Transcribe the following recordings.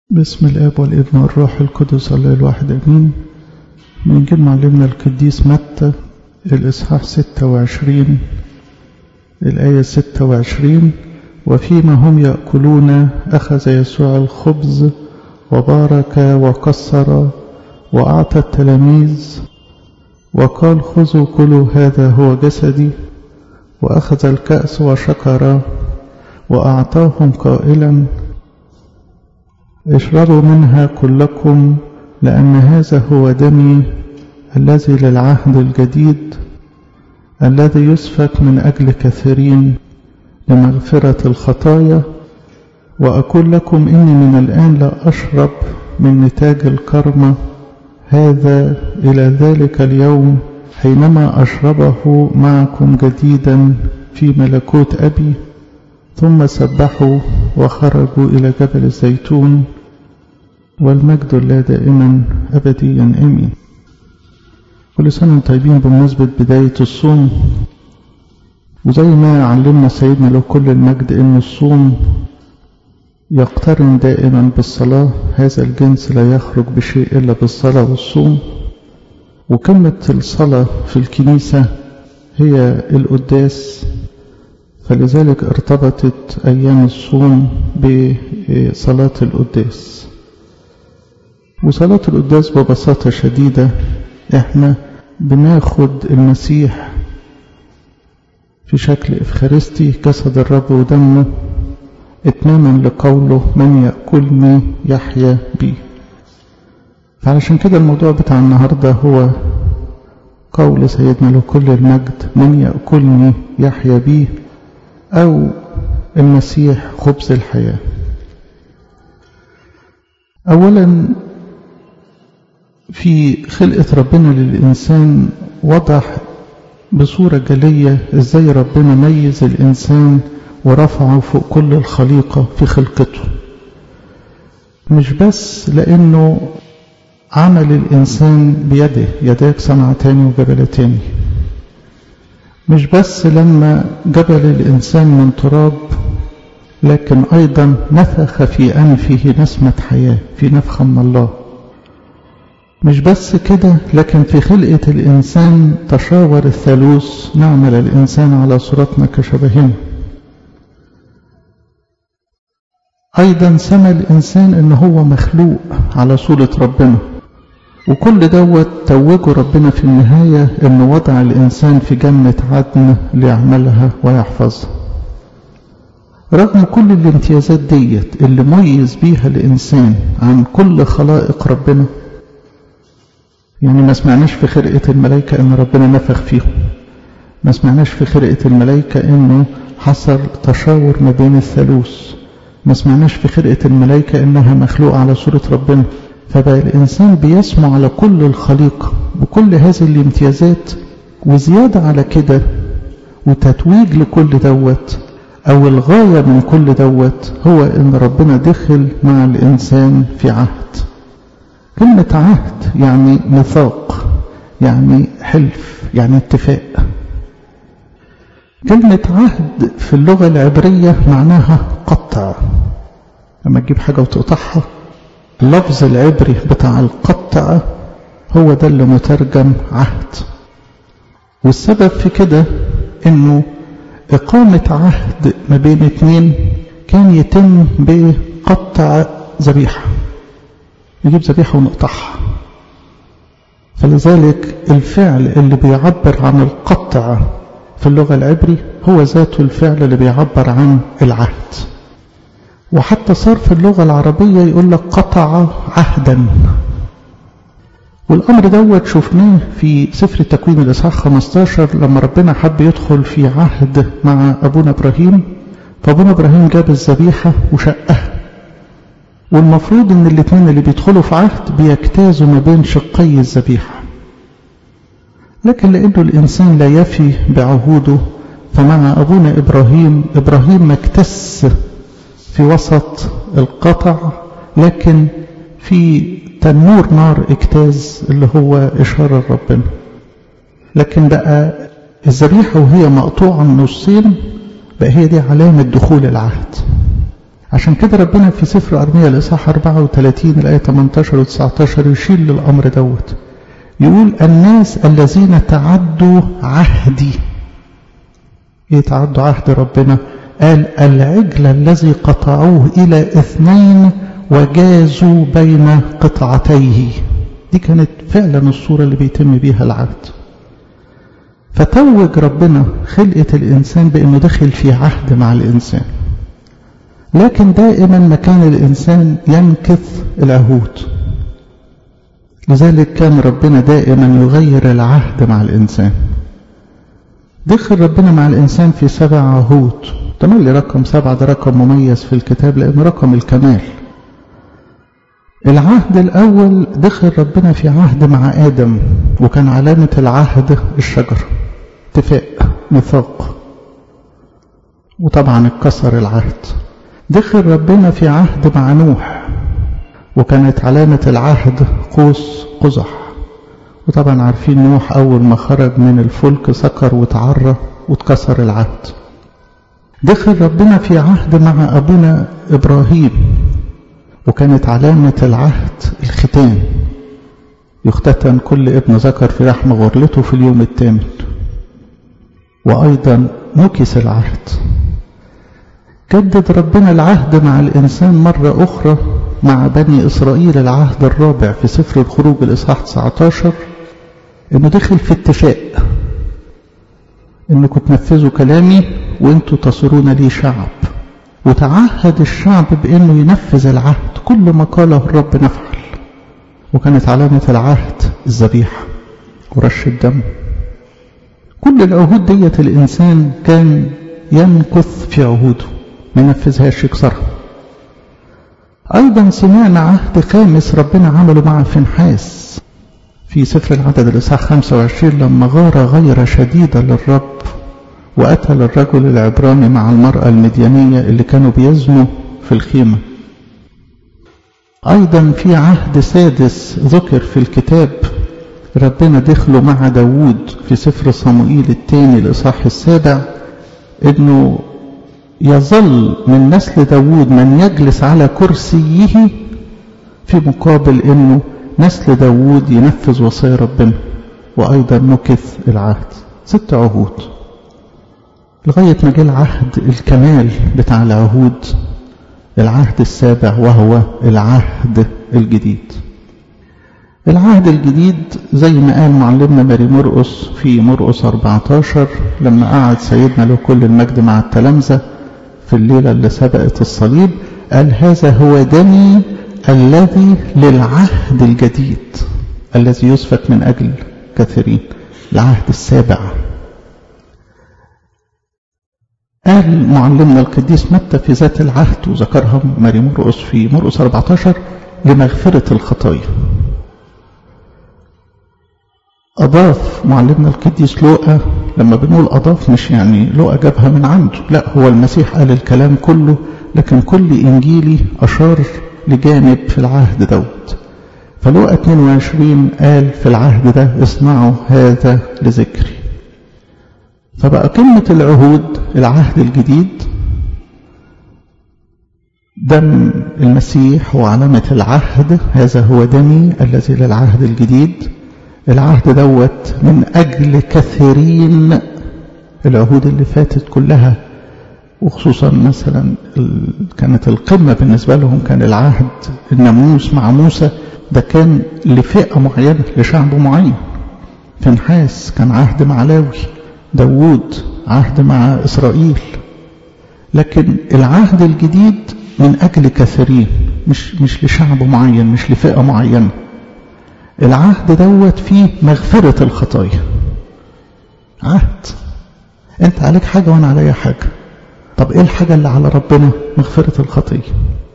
بسم الاب والابن والروح القدس الله الواحد امين من جيل معلمنا القديس متى الاصحاح 26 الايه 26 وفيما هم ياكلون اخذ يسوع الخبز وبارك وكسر واعطى التلاميذ وقال خذوا كلوا هذا هو جسدي واخذ الكاس وشكر واعطاهم قائلا اشربوا منها كلكم لأن هذا هو دمي الذي للعهد الجديد الذي يسفك من أجل كثيرين لمغفرة الخطايا وأقول لكم إني من الآن لا أشرب من نتاج الكرمة هذا إلى ذلك اليوم حينما أشربه معكم جديدا في ملكوت أبي ثم سبحوا وخرجوا إلى جبل الزيتون والمجد لله دائما أبديا آمين كل سنة وانتم طيبين بمناسبة بداية الصوم وزي ما علمنا سيدنا له كل المجد أن الصوم يقترن دائما بالصلاة هذا الجنس لا يخرج بشيء إلا بالصلاة والصوم وكلمة الصلاة في الكنيسة هي القداس فلذلك ارتبطت أيام الصوم بصلاة القداس وصلاة القداس ببساطة شديدة احنا بناخد المسيح في شكل افخارستي جسد الرب ودمه اتماما لقوله من يأكلني يحيا بي فعلشان كده الموضوع بتاع النهاردة هو قول سيدنا له كل المجد من يأكلني يحيا بي أو المسيح خبز الحياة أولا في خلقة ربنا للإنسان وضح بصورة جلية إزاي ربنا ميز الإنسان ورفعه فوق كل الخليقة في خلقته مش بس لأنه عمل الإنسان بيده يداك صنعتان وجبلتان مش بس لما جبل الإنسان من تراب لكن أيضا نفخ في أنفه نسمة حياة في نفخة من الله مش بس كده لكن في خلقة الإنسان تشاور الثالوث نعمل الإنسان على صورتنا كشبهنا أيضا سمى الإنسان إن هو مخلوق على صورة ربنا وكل دوت توجه ربنا في النهاية إنه وضع الإنسان في جنة عدن ليعملها ويحفظها رغم كل الامتيازات ديت اللي ميز بيها الإنسان عن كل خلائق ربنا يعني ما سمعناش في خرقة الملائكة إن ربنا نفخ فيهم ما سمعناش في خرقة الملائكة إنه حصل تشاور ما بين الثالوث ما سمعناش في خرقة الملائكة إنها مخلوقة على صورة ربنا فبقى الإنسان بيسمع على كل الخليقة بكل هذه الامتيازات وزيادة على كده وتتويج لكل دوت أو الغاية من كل دوت هو إن ربنا دخل مع الإنسان في عهد كلمة عهد يعني ميثاق يعني حلف يعني اتفاق كلمة عهد في اللغة العبرية معناها قطع لما تجيب حاجة وتقطعها اللفظ العبري بتاع القطع هو ده اللي مترجم عهد والسبب في كده انه اقامة عهد ما بين اتنين كان يتم بقطع ذبيحة نجيب ذبيحة ونقطعها فلذلك الفعل اللي بيعبر عن القطع في اللغة العبري هو ذاته الفعل اللي بيعبر عن العهد وحتى صار في اللغة العربية يقول لك قطع عهدا والأمر دوت شفناه في سفر التكوين الإصحاح 15 لما ربنا حب يدخل في عهد مع أبونا إبراهيم فأبونا إبراهيم جاب الذبيحة وشقها والمفروض ان الاثنين اللي بيدخلوا في عهد بيجتازوا ما بين شقي الذبيحة لكن لانه الانسان لا يفي بعهوده فمع ابونا ابراهيم ابراهيم ما اكتس في وسط القطع لكن في تنور نار اجتاز اللي هو اشارة ربنا لكن بقى الذبيحة وهي مقطوعة النصين بقى هي دي علامة دخول العهد عشان كده ربنا في سفر أرمية الإصحاح 34 الآية 18 و 19 يشيل للأمر دوت يقول الناس الذين تعدوا عهدي ايه تعدوا عهد ربنا قال العجل الذي قطعوه إلى اثنين وجازوا بين قطعتيه دي كانت فعلا الصورة اللي بيتم بيها العهد فتوج ربنا خلقة الإنسان بأنه دخل في عهد مع الإنسان لكن دائما ما كان الإنسان ينكث العهود لذلك كان ربنا دائما يغير العهد مع الإنسان دخل ربنا مع الإنسان في سبع عهود تملي رقم سبعة ده رقم مميز في الكتاب لأنه رقم الكمال العهد الأول دخل ربنا في عهد مع آدم وكان علامة العهد الشجر اتفاق ميثاق وطبعا اتكسر العهد دخل ربنا في عهد مع نوح وكانت علامة العهد قوس قزح وطبعا عارفين نوح أول ما خرج من الفلك سكر وتعرى واتكسر العهد دخل ربنا في عهد مع أبونا إبراهيم وكانت علامة العهد الختان يختتن كل ابن ذكر في رحم غرلته في اليوم الثامن وأيضا نكس العهد جدد ربنا العهد مع الإنسان مرة أخرى مع بني إسرائيل العهد الرابع في سفر الخروج الإصحاح 19 إنه دخل في اتفاق إنكم تنفذوا كلامي وإنتوا تصيرون لي شعب وتعهد الشعب بأنه ينفذ العهد كل ما قاله الرب نفعل وكانت علامة العهد الذبيحة ورش الدم كل العهود ديت الإنسان كان يمكث في عهوده ما ينفذهاش يكسرها أيضا سمعنا عهد خامس ربنا عمله مع فنحاس في سفر العدد الإصحاح 25 لما غار غير شديدة للرب وقتل الرجل العبراني مع المرأة المديانية اللي كانوا بيزنوا في الخيمة أيضا في عهد سادس ذكر في الكتاب ربنا دخله مع داوود في سفر صموئيل الثاني الإصحاح السابع إنه يظل من نسل داوود من يجلس على كرسيه في مقابل إنه نسل داوود ينفذ وصايا ربنا وأيضا نكث العهد ست عهود لغاية ما جه العهد الكمال بتاع العهود العهد السابع وهو العهد الجديد العهد الجديد زي ما قال معلمنا ماري مرقس في مرقس 14 لما قعد سيدنا له كل المجد مع التلامذة في الليلة اللي سبقت الصليب قال هذا هو دمي الذي للعهد الجديد الذي يسفك من أجل كثيرين العهد السابع قال معلمنا القديس متى في ذات العهد وذكرها ماري مرقس في مرقس 14 لمغفرة الخطايا أضاف معلمنا القديس لوقا لما بنقول أضاف مش يعني لوقا جابها من عنده لا هو المسيح قال الكلام كله لكن كل إنجيلي أشار لجانب في العهد دوت فلوقا 22 قال في العهد ده اصنعوا هذا لذكري فبقى كلمة العهود العهد الجديد دم المسيح هو علامة العهد هذا هو دمي الذي للعهد الجديد العهد دوت من أجل كثيرين العهود اللي فاتت كلها وخصوصا مثلا كانت القمة بالنسبة لهم كان العهد الناموس مع موسى ده كان لفئة معينة لشعب معين فنحاس كان عهد مع لاوي داوود عهد مع إسرائيل لكن العهد الجديد من أجل كثيرين مش مش لشعب معين مش لفئة معينة العهد دوت فيه مغفرة الخطايا عهد انت عليك حاجة وانا عليا حاجة طب ايه الحاجة اللي على ربنا مغفرة الخطية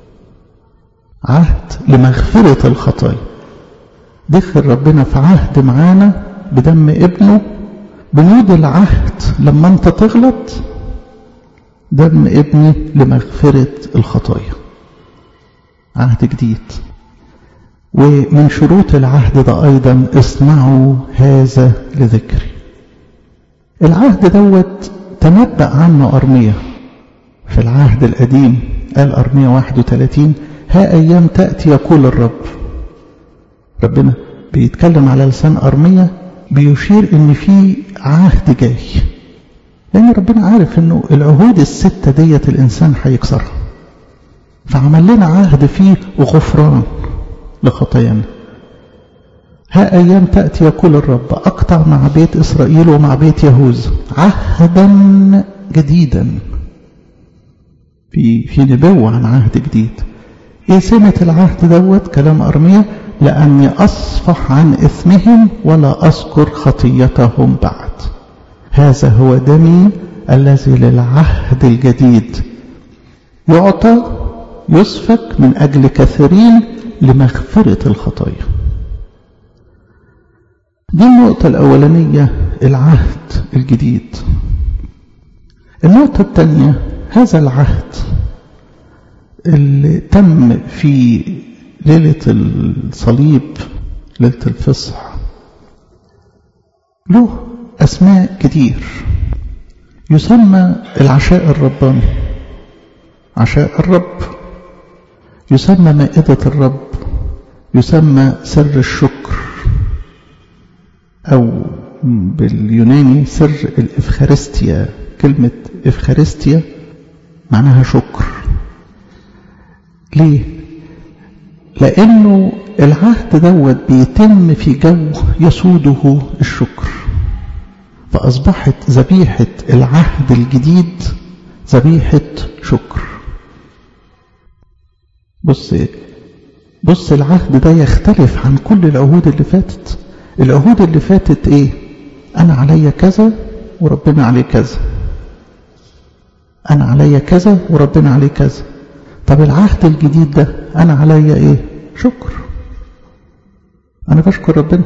عهد لمغفرة الخطايا دخل ربنا في عهد معانا بدم ابنه بنود العهد لما انت تغلط دم ابني لمغفرة الخطايا عهد جديد ومن شروط العهد ده أيضا اصنعوا هذا لذكري العهد دوت تنبأ عنه أرمية في العهد القديم قال أرمية 31 ها أيام تأتي يقول الرب ربنا بيتكلم على لسان أرمية بيشير إن في عهد جاي لأن ربنا عارف إنه العهود الستة ديت الإنسان هيكسرها فعمل لنا عهد فيه غفران لخطايانا ها أيام تأتي يقول الرب أقطع مع بيت إسرائيل ومع بيت يهوذا عهدا جديدا في في نبوة عن عهد جديد ايه سمة العهد دوت كلام أرمية لأني أصفح عن إثمهم ولا أذكر خطيتهم بعد هذا هو دمي الذي للعهد الجديد يعطى يسفك من أجل كثيرين لمغفرة الخطايا دي النقطة الأولانية العهد الجديد النقطة الثانية هذا العهد اللي تم في ليلة الصليب ليلة الفصح له أسماء كتير يسمى العشاء الرباني عشاء الرب يسمى مائدة الرب يسمى سر الشكر أو باليوناني سر الإفخارستيا كلمة إفخارستيا معناها شكر ليه؟ لأنه العهد دوت بيتم في جو يسوده الشكر فأصبحت ذبيحة العهد الجديد ذبيحة شكر بص بص العهد ده يختلف عن كل العهود اللي فاتت العهود اللي فاتت ايه انا عليا كذا وربنا عليه كذا انا عليا كذا وربنا عليه كذا طب العهد الجديد ده انا عليا ايه شكر انا بشكر ربنا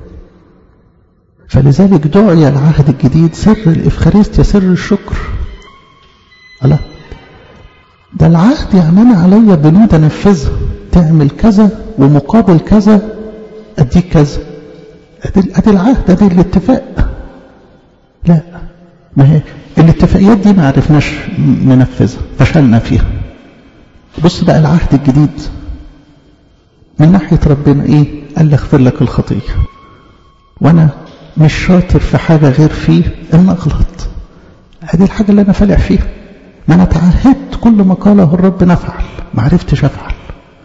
فلذلك دعي العهد الجديد سر الافخارستيا سر الشكر الله ده العهد يعني انا عليا بنود انفذها تعمل كذا ومقابل كذا اديك كذا ادي العهد ادي الاتفاق لا ما هي الاتفاقيات دي ما عرفناش ننفذها فشلنا فيها بص بقى العهد الجديد من ناحية ربنا ايه قال لي اغفر لك الخطية وانا مش شاطر في حاجة غير فيه ان اغلط هذه الحاجة اللي انا فالح فيها ما انا تعهدت كل ما قاله الرب نفعل ما عرفتش افعل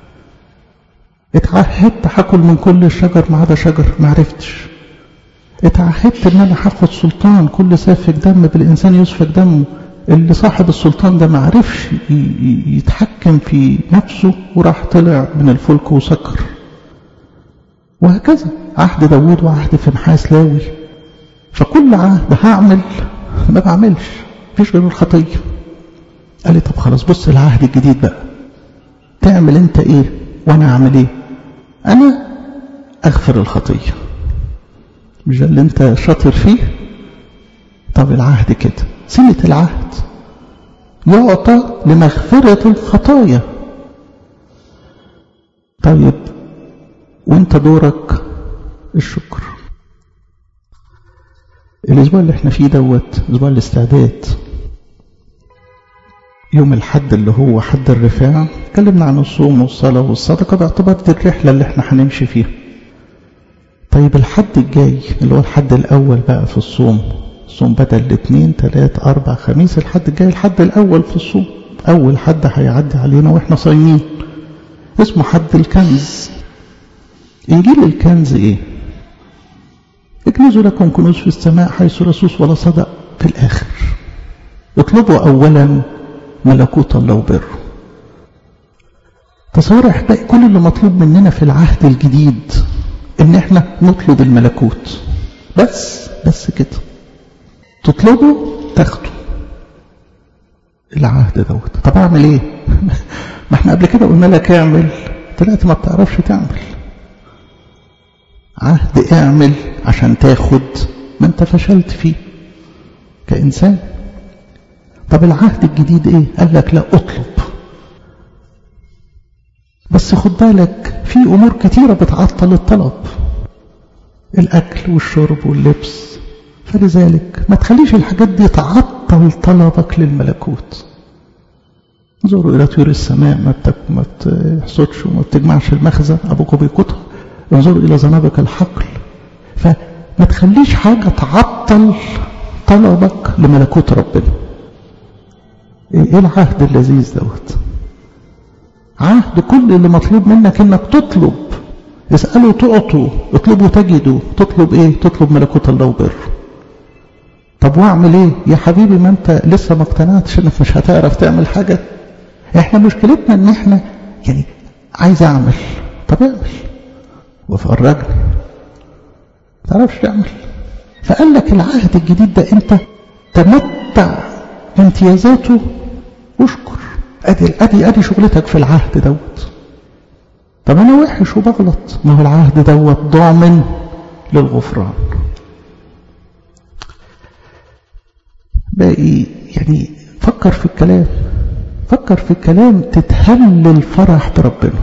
اتعهدت هاكل من كل الشجر ما عدا شجر ما عرفتش اتعهدت ان انا هاخد سلطان كل سافك دم بالانسان يسفك دمه اللي صاحب السلطان ده ما عرفش يتحكم في نفسه وراح طلع من الفلك وسكر وهكذا عهد داوود وعهد فنحاس لاوي فكل عهد هعمل ما بعملش مفيش غير الخطيه قال لي طب خلاص بص العهد الجديد بقى تعمل انت ايه وانا اعمل ايه انا اغفر الخطيه مش ده اللي انت شاطر فيه طب العهد كده سنة العهد يعطى لمغفرة الخطايا طيب وانت دورك الشكر الاسبوع اللي احنا فيه دوت اسبوع الاستعداد يوم الحد اللي هو حد الرفاع اتكلمنا عن الصوم والصلاة والصدقة باعتبار دي الرحلة اللي احنا هنمشي فيها طيب الحد الجاي اللي هو الحد الأول بقى في الصوم الصوم بدل الاثنين ثلاث أربع خميس الحد الجاي الحد الأول في الصوم أول حد هيعدي علينا وإحنا صايمين اسمه حد الكنز إنجيل الكنز إيه؟ اكنزوا لكم كنوز في السماء حيث رصوص ولا صدق في الآخر اطلبوا أولا ملكوت الله وبره تصور يا احبائي كل اللي مطلوب مننا في العهد الجديد ان احنا نطلب الملكوت بس بس كده تطلبه تاخده العهد دوت طب اعمل ايه ما احنا قبل كده قلنا لك اعمل طلعت ما بتعرفش تعمل عهد اعمل عشان تاخد ما انت فشلت فيه كإنسان طب العهد الجديد ايه قال لك لا اطلب بس خد بالك في امور كتيرة بتعطل الطلب الاكل والشرب واللبس فلذلك ما تخليش الحاجات دي تعطل طلبك للملكوت انظروا إلى طيور السماء ما بتك ما بتحصدش وما بتجمعش المخزن أبوكم بيقوتها انظروا إلى زنابك الحقل فما تخليش حاجة تعطل طلبك لملكوت ربنا ايه العهد اللذيذ دوت عهد كل اللي مطلوب منك انك تطلب اسألوا تعطوا اطلبوا تجدوا تطلب ايه تطلب ملكوت الله وبره طب واعمل ايه يا حبيبي ما انت لسه ما اقتنعتش انك مش هتعرف تعمل حاجة احنا مشكلتنا ان احنا يعني عايز اعمل طب اعمل وفرجني تعرفش تعمل فقال لك العهد الجديد ده انت تمتع بامتيازاته واشكر ادي ادي ادي شغلتك في العهد دوت طب انا وحش وبغلط ما هو العهد دوت ضامن للغفران باقي يعني فكر في الكلام فكر في الكلام تتهلل فرح بربنا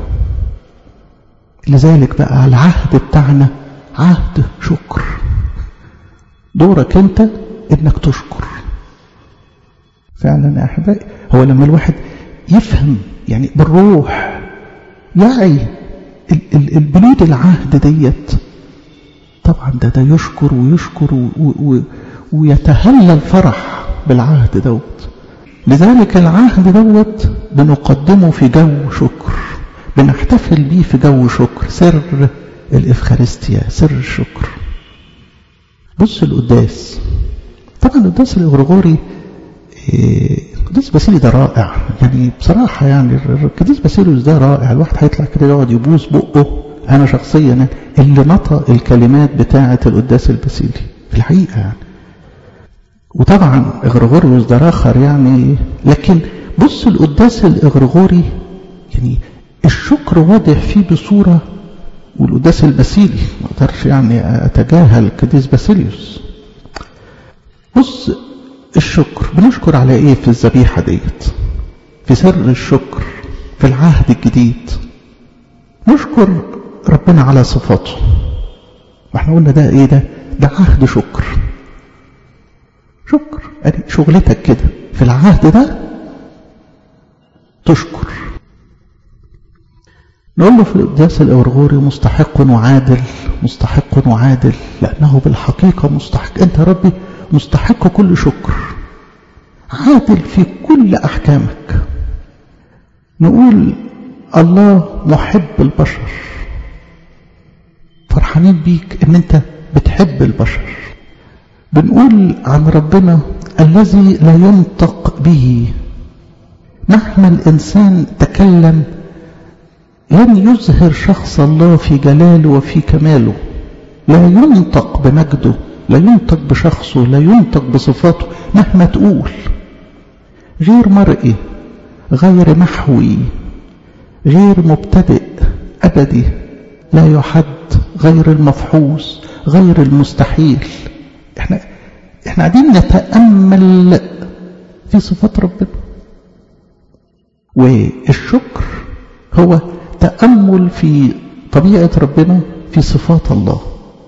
لذلك بقى العهد بتاعنا عهد شكر دورك انت انك تشكر فعلا يا احبائي هو لما الواحد يفهم يعني بالروح يعي البنود العهد ديت طبعا ده ده يشكر ويشكر و و ويتهلل فرح بالعهد دوت لذلك العهد دوت بنقدمه في جو شكر بنحتفل بيه في جو شكر سر الإفخارستيا سر الشكر بص القداس طبعا القداس الغرغوري القداس باسيلي ده رائع يعني بصراحة يعني القداس باسيليوس ده رائع الواحد هيطلع كده يقعد يبوس بقه أنا شخصيا اللي نطق الكلمات بتاعة القداس الباسيلي في الحقيقة يعني وطبعا إغريغوريوس ده آخر يعني لكن بص القداس الإغريغوري يعني الشكر واضح فيه بصورة والقداس الباسيلي ما اقدرش يعني اتجاهل القديس باسيليوس بص الشكر بنشكر على ايه في الذبيحه ديت في سر الشكر في العهد الجديد نشكر ربنا على صفاته واحنا قلنا ده ايه ده ده عهد شكر شكر ادي شغلتك كده في العهد ده تشكر نقول له في القداس الأورغوري مستحق وعادل مستحق وعادل لأنه بالحقيقة مستحق أنت يا ربي مستحق كل شكر عادل في كل أحكامك نقول الله محب البشر فرحانين بيك ان انت بتحب البشر بنقول عن ربنا الذي لا ينطق به مهما الإنسان تكلم لن يظهر شخص الله في جلاله وفي كماله لا ينطق بمجده لا ينطق بشخصه لا ينطق بصفاته مهما تقول غير مرئي غير محوي غير مبتدئ أبدي لا يحد غير المفحوص غير المستحيل احنا احنا قاعدين نتأمل في صفات ربنا والشكر هو تأمل في طبيعة ربنا في صفات الله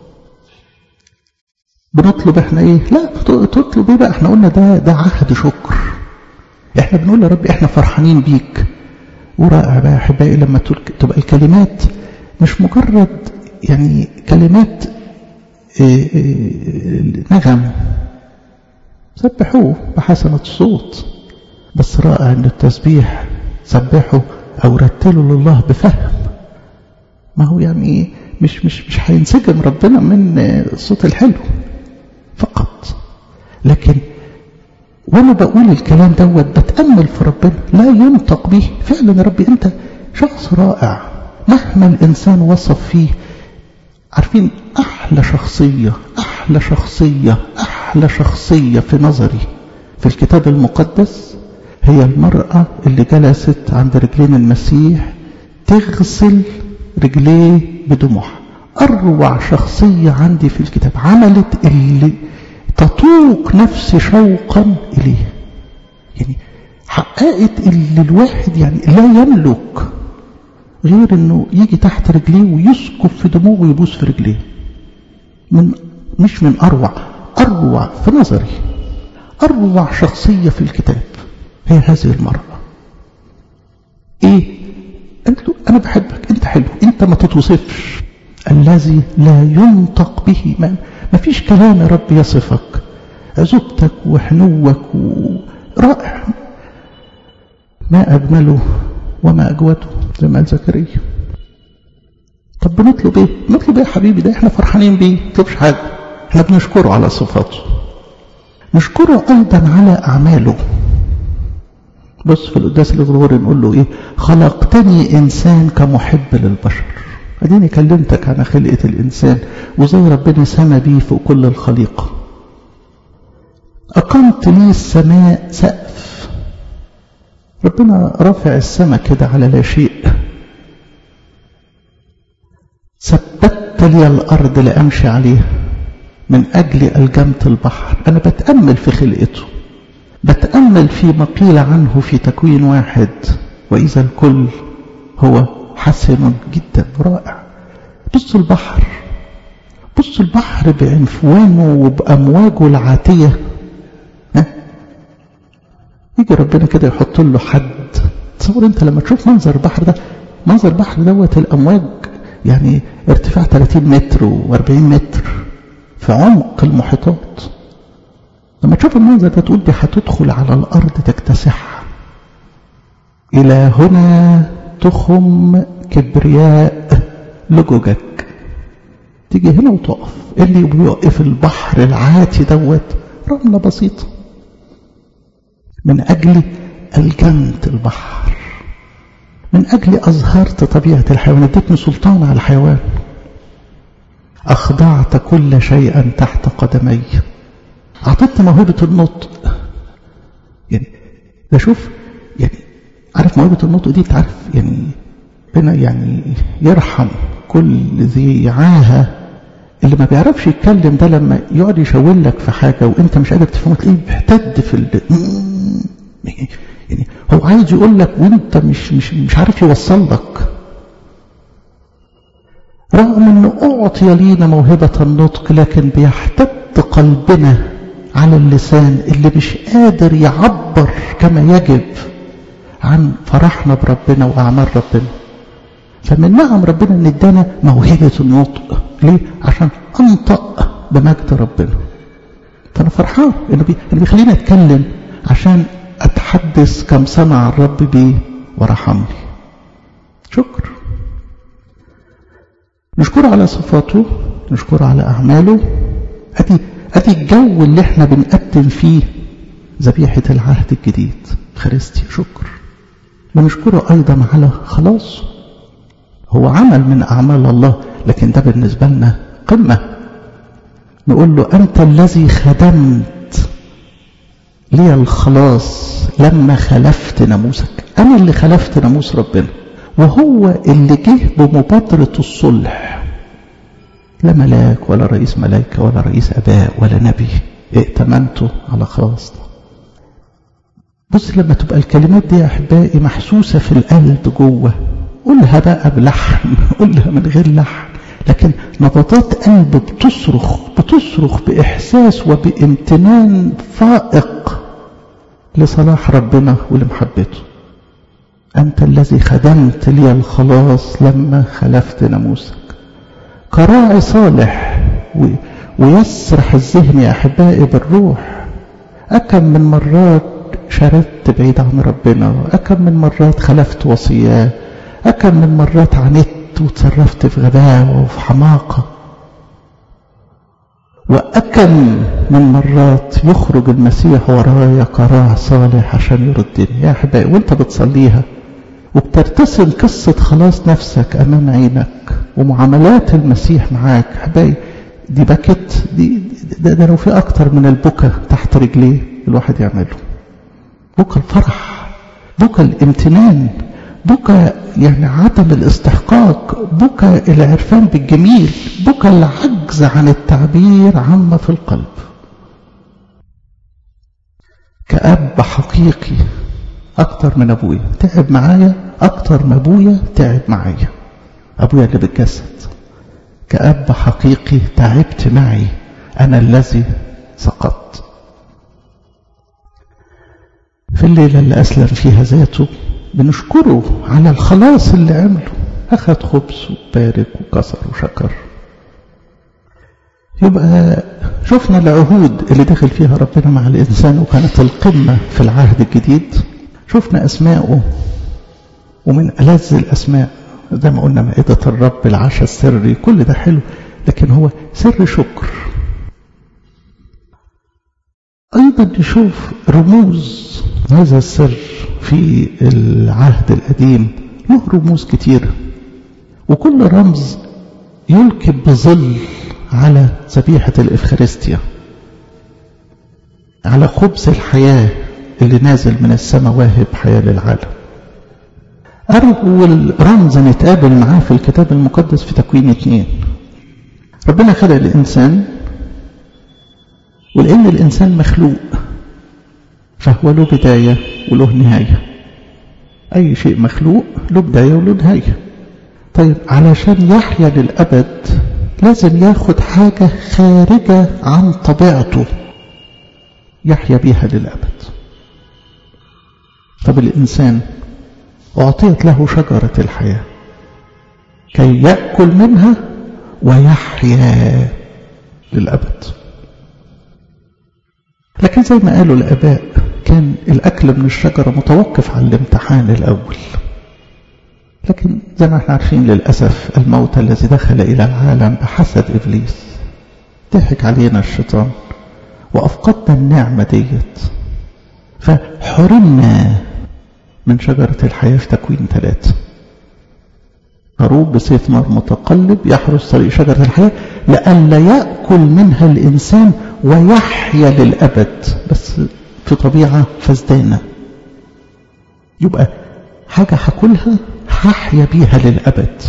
بنطلب احنا ايه لا تطلب ايه بقى احنا قلنا ده ده عهد شكر احنا بنقول يا رب احنا فرحانين بيك ورائع بقى يا احبائي لما تبقى الكلمات مش مجرد يعني كلمات ايه ايه نغم سبحوه بحسنة الصوت بس رائع ان التسبيح سبحوا او رتلوا لله بفهم ما هو يعني مش مش مش هينسجم ربنا من الصوت الحلو فقط لكن وانا بقول الكلام دوت بتامل في ربنا لا ينطق به فعلا يا ربي انت شخص رائع مهما الانسان وصف فيه عارفين احلى شخصيه احلى شخصيه احلى شخصيه في نظري في الكتاب المقدس هي المرأة اللي جلست عند رجلين المسيح تغسل رجليه بدموعها أروع شخصية عندي في الكتاب عملت اللي تطوق نفسي شوقا إليه يعني حققت اللي الواحد يعني لا يملك غير انه يجي تحت رجليه ويسكب في دموعه ويبوس في رجليه من مش من اروع اروع في نظري اروع شخصية في الكتاب هي هذه المرأة أنا بحبك أنت حلو أنت ما تتوصفش الذي لا ينطق به ما, ما فيش كلام يا رب يصفك عزوبتك وحنوك ورائع ما أجمله وما أجوده زي ما قال زكريا طب بنطلب ايه نطلب ايه يا حبيبي ده احنا فرحانين بيه نطلبش حاجه احنا بنشكره على صفاته نشكره ايضا على اعماله بص في القداس الغروري نقول له ايه خلقتني انسان كمحب للبشر اديني كلمتك عن خلقه الانسان وزي ربنا سما بيه فوق كل الخليقه اقمت لي السماء سقف ربنا رافع السماء كده على لا شيء ثبتت لي الأرض لأمشي عليها من أجل ألجمت البحر أنا بتأمل في خلقته بتأمل في ما قيل عنه في تكوين واحد وإذا الكل هو حسن جدا رائع بص البحر بص البحر بعنفوانه وبأمواجه العاتية ها؟ يجي ربنا كده يحط له حد تصور انت لما تشوف منظر البحر ده منظر البحر دوت الأمواج يعني ارتفاع 30 متر و40 متر في عمق المحيطات لما تشوف المنظر ده تقول دي هتدخل على الأرض تكتسحها إلى هنا تخم كبرياء لجوجك تيجي هنا وتقف اللي بيوقف البحر العاتي دوت رملة بسيطة من أجل الجنت البحر من أجل أظهرت طبيعة الحيوان اديتني سلطان على الحيوان أخضعت كل شيء تحت قدمي أعطتني موهبة النطق يعني ده شوف يعني عارف موهبة النطق دي تعرف يعني ربنا يعني يرحم كل ذي عاهة اللي ما بيعرفش يتكلم ده لما يقعد يشاور لك في حاجة وانت مش قادر تفهمه تلاقيه بيحتد في ال... يعني هو عايز يقول لك وانت مش مش مش عارف يوصل لك رغم انه اعطي لينا موهبة النطق لكن بيحتد قلبنا على اللسان اللي مش قادر يعبر كما يجب عن فرحنا بربنا واعمال ربنا فمن نعم ربنا ان ادانا موهبة النطق ليه؟ عشان انطق بمجد ربنا فانا فرحان انه بي... انه بيخليني اتكلم عشان أتحدث كم صنع الرب بي ورحمني شكر نشكر على صفاته نشكر على أعماله أدي, أدي الجو اللي احنا بنقدم فيه ذبيحة العهد الجديد خريستي شكر ونشكره أيضا على خلاص هو عمل من أعمال الله لكن ده بالنسبة لنا قمة نقول له أنت الذي خدمت لي الخلاص لما خلفت ناموسك أنا اللي خلفت ناموس ربنا وهو اللي جه بمبادرة الصلح لا ملاك ولا رئيس ملائكة ولا رئيس أباء ولا نبي ائتمنته على خلاص بص لما تبقى الكلمات دي يا أحبائي محسوسة في القلب جوه قولها بقى بلحن قولها من غير لحن لكن نبضات قلب بتصرخ بتصرخ بإحساس وبامتنان فائق لصلاح ربنا ولمحبته أنت الذي خدمت لي الخلاص لما خلفت ناموسك كراعي صالح ويسرح الذهن يا أحبائي بالروح أكم من مرات شردت بعيد عن ربنا أكم من مرات خلفت وصياه أكم من مرات عانيت وتصرفت في غباوة وفي حماقة وأكم من مرات يخرج المسيح ورايا كراع صالح عشان يردني يا أحبائي وانت بتصليها وبترتسم قصة خلاص نفسك أمام عينك ومعاملات المسيح معاك أحبائي دي بكت دي ده, ده لو في أكتر من البكا تحت رجليه الواحد يعمله بكى الفرح بكى الامتنان بكى يعني عدم الاستحقاق بكى العرفان بالجميل بكى العجز عن التعبير عما في القلب كأب حقيقي أكتر من أبويا تعب معايا أكتر ما أبويا تعب معايا أبويا اللي بالجسد كأب حقيقي تعبت معي أنا الذي سقطت في الليلة اللي أسلم فيها ذاته بنشكره على الخلاص اللي عمله أخذ خبز وبارك وكسر وشكر يبقى شفنا العهود اللي دخل فيها ربنا مع الإنسان وكانت القمة في العهد الجديد شفنا أسماءه ومن ألذ الأسماء زي ما قلنا مائدة الرب العشاء السري كل ده حلو لكن هو سر شكر أيضا نشوف رموز هذا السر في العهد القديم له رموز كتيرة وكل رمز يلقي بظل على ذبيحة الإفخارستيا على خبز الحياة اللي نازل من السماء واهب حياة للعالم أول رمز نتقابل معاه في الكتاب المقدس في تكوين اتنين ربنا خلق الإنسان ولأن الإنسان مخلوق فهو له بداية وله نهاية أي شيء مخلوق له بداية وله نهاية طيب علشان يحيا للأبد لازم ياخد حاجة خارجة عن طبيعته يحيا بيها للأبد طب الإنسان أعطيت له شجرة الحياة كي يأكل منها ويحيا للأبد لكن زي ما قالوا الآباء كان الأكل من الشجرة متوقف على الامتحان الأول لكن زي ما احنا عارفين للأسف الموت الذي دخل إلى العالم بحسد إبليس ضحك علينا الشيطان وأفقدنا النعمة ديت فحرمنا من شجرة الحياة في تكوين ثلاثة خروب بسيف نار متقلب يحرس طريق شجرة الحياة لئلا يأكل منها الإنسان ويحيا للأبد بس في طبيعة فزدانة يبقى حاجة هاكلها هحيا بيها للأبد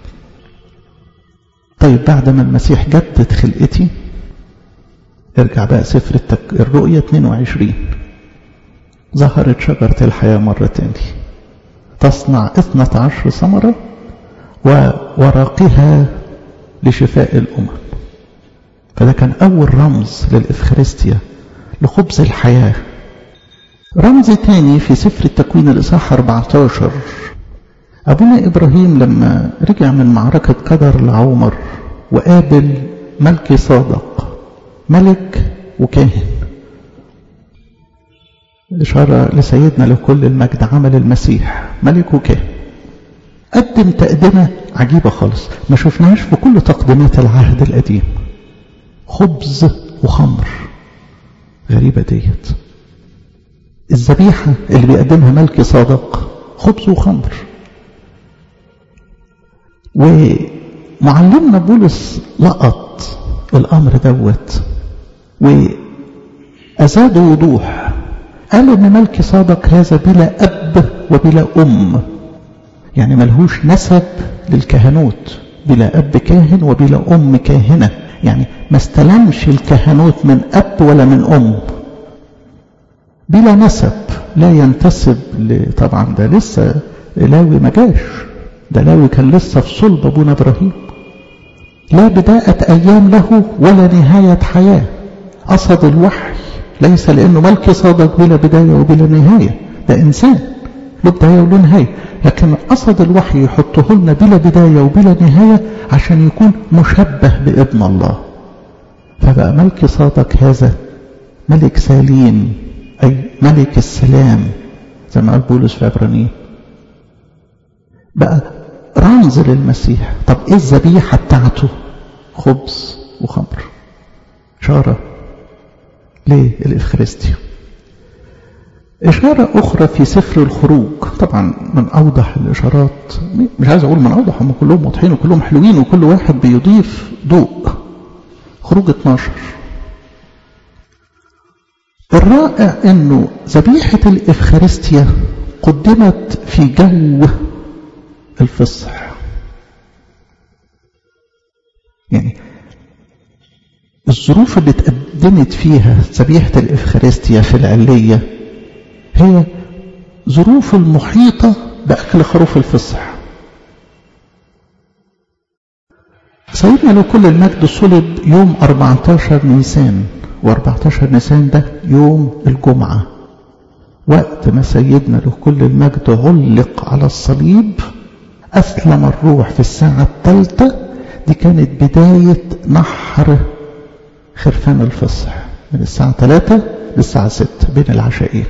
طيب بعد ما المسيح جدد خلقتي ارجع بقى سفر التك... الرؤية 22 ظهرت شجرة الحياة مرة تاني تصنع اثنة عشر ثمرة وورقها لشفاء الأمم فده كان أول رمز للإفخارستيا لخبز الحياة رمز تاني في سفر التكوين الإصحاح 14 أبونا إبراهيم لما رجع من معركة قدر العمر وقابل ملك صادق ملك وكاهن إشارة لسيدنا لكل المجد عمل المسيح ملك وكاهن قدم تقدمة عجيبة خالص ما شفناهاش في كل تقديمات العهد القديم خبز وخمر غريبة ديت الذبيحة اللي بيقدمها ملك صادق خبز وخمر ومعلمنا بولس لقط الأمر دوت وأزاد وضوح قال إن ملك صادق هذا بلا أب وبلا أم يعني ملهوش نسب للكهنوت بلا أب كاهن وبلا أم كاهنة يعني ما استلمش الكهنوت من أب ولا من أم بلا نسب لا ينتسب طبعا ده لسه لاوي ما جاش ده لاوي كان لسه في صلب أبونا إبراهيم لا بداية أيام له ولا نهاية حياة قصد الوحي ليس لأنه ملك صادق بلا بداية وبلا نهاية ده إنسان له بداية وله نهاية لكن قصد الوحي يحطه لنا بلا بداية وبلا نهاية عشان يكون مشبه بابن الله فبقى ملك صادق هذا ملك سليم أي ملك السلام زي ما قال بولس في عبرانيين بقى رمز للمسيح طب ايه الذبيحة بتاعته خبز وخمر إشارة للإفخارستيا إشارة أخرى في سفر الخروج طبعا من أوضح الإشارات مش عايز أقول من أوضح هم كلهم واضحين وكلهم حلوين وكل واحد بيضيف ضوء خروج 12 الرائع أنه ذبيحة الإفخارستيا قدمت في جو الفصح يعني الظروف اللي اتقدمت فيها ذبيحة الإفخارستيا في العلية هي ظروف المحيطة بأكل خروف الفصح سيدنا له كل المجد صلب يوم 14 نيسان و14 نيسان ده يوم الجمعة وقت ما سيدنا له كل المجد علق على الصليب أسلم الروح في الساعة الثالثة دي كانت بداية نحر خرفان الفصح من الساعة 3 للساعة 6 بين العشاءين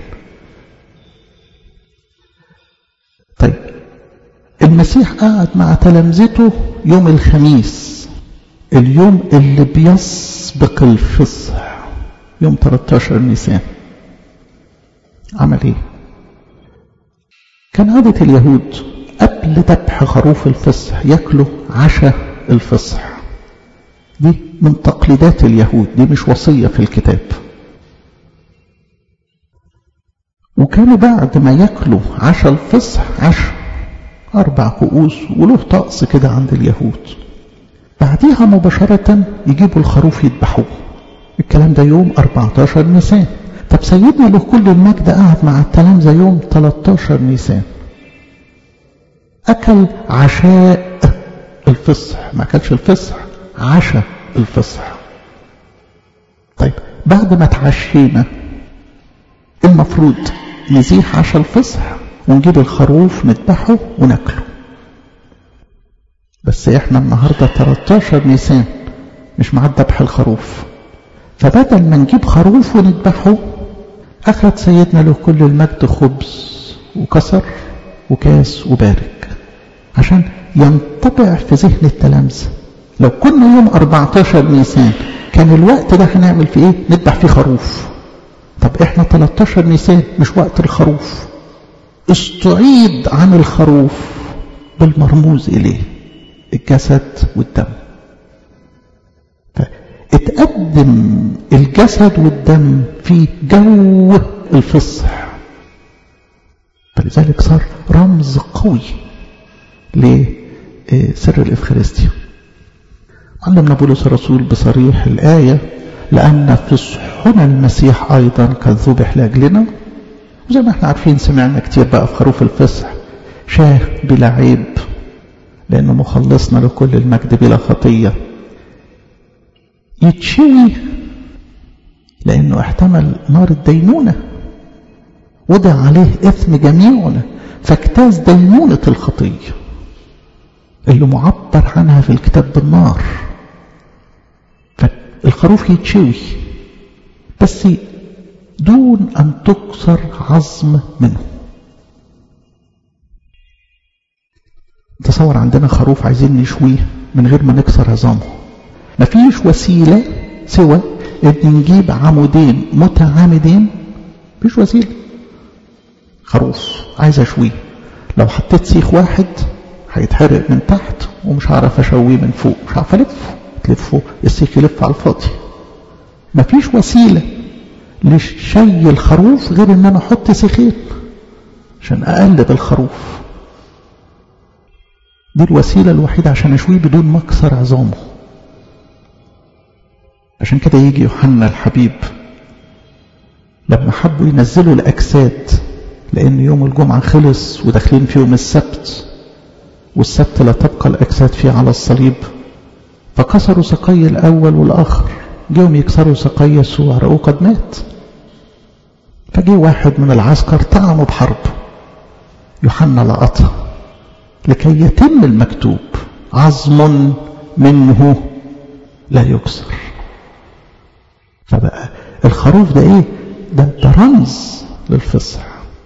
طيب المسيح قعد مع تلامذته يوم الخميس اليوم اللي بيسبق الفصح يوم 13 نيسان عمل ايه كان عادة اليهود قبل ذبح خروف الفصح ياكلوا عشاء الفصح دي من تقليدات اليهود دي مش وصية في الكتاب وكانوا بعد ما ياكلوا عشاء الفصح عشاء أربع كؤوس وله طقس كده عند اليهود بعديها مباشرة يجيبوا الخروف يذبحوه الكلام ده يوم 14 نيسان طب سيدنا له كل المجد قعد مع التلامذة يوم 13 نيسان أكل عشاء الفصح ما أكلش الفصح عشاء الفصح طيب بعد ما تعشينا المفروض نزيح عشاء الفصح ونجيب الخروف نذبحه وناكله بس احنا النهارده 13 نيسان مش مع ذبح الخروف فبدل ما نجيب خروف ونذبحه أخذ سيدنا له كل المجد خبز وكسر وكاس وبارك عشان ينطبع في ذهن التلامذة لو كنا يوم 14 نيسان كان الوقت ده هنعمل فيه ايه نذبح فيه خروف طب احنا 13 نيسان مش وقت الخروف استعيد عن الخروف بالمرموز اليه الجسد والدم اتقدم الجسد والدم في جو الفصح فلذلك صار رمز قوي لسر الإفخارستيا علمنا بولس الرسول بصريح الآية لأن فصحنا المسيح أيضا قد ذبح لأجلنا وزي ما احنا عارفين سمعنا كتير بقى في خروف الفصح شاه بلا عيب لأنه مخلصنا لكل المجد بلا خطية يتشوي لأنه احتمل نار الدينونة وضع عليه إثم جميعنا فاجتاز دينونة الخطية اللي معبر عنها في الكتاب بالنار فالخروف يتشوي بس دون أن تكسر عظم منه تصور عندنا خروف عايزين نشويه من غير ما نكسر عظامه مفيش وسيلة سوى ان نجيب عمودين متعامدين مفيش وسيلة خروف عايز اشويه لو حطيت سيخ واحد هيتحرق من تحت ومش هعرف اشويه من فوق مش هعرف الفه تلفه السيخ يلف على الفاضي مفيش وسيلة لشي الخروف غير ان انا احط سيخين عشان اقلب الخروف دي الوسيلة الوحيدة عشان اشويه بدون ما اكسر عظامه عشان كده يجي يوحنا الحبيب لما حبوا ينزلوا الأجساد لأن يوم الجمعة خلص وداخلين في يوم السبت والسبت لا تبقى الأجساد فيه على الصليب فكسروا سقي الأول والآخر جيهم يكسروا سقي يسوع رأوه قد مات فجي واحد من العسكر طعنوا بحرب يوحنا لقطها لكي يتم المكتوب عظم منه لا يكسر فبقى الخروف ده ايه ده, ده رمز للفصح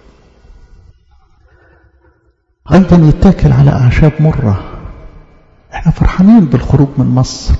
ايضا يتاكل على اعشاب مره احنا فرحانين بالخروج من مصر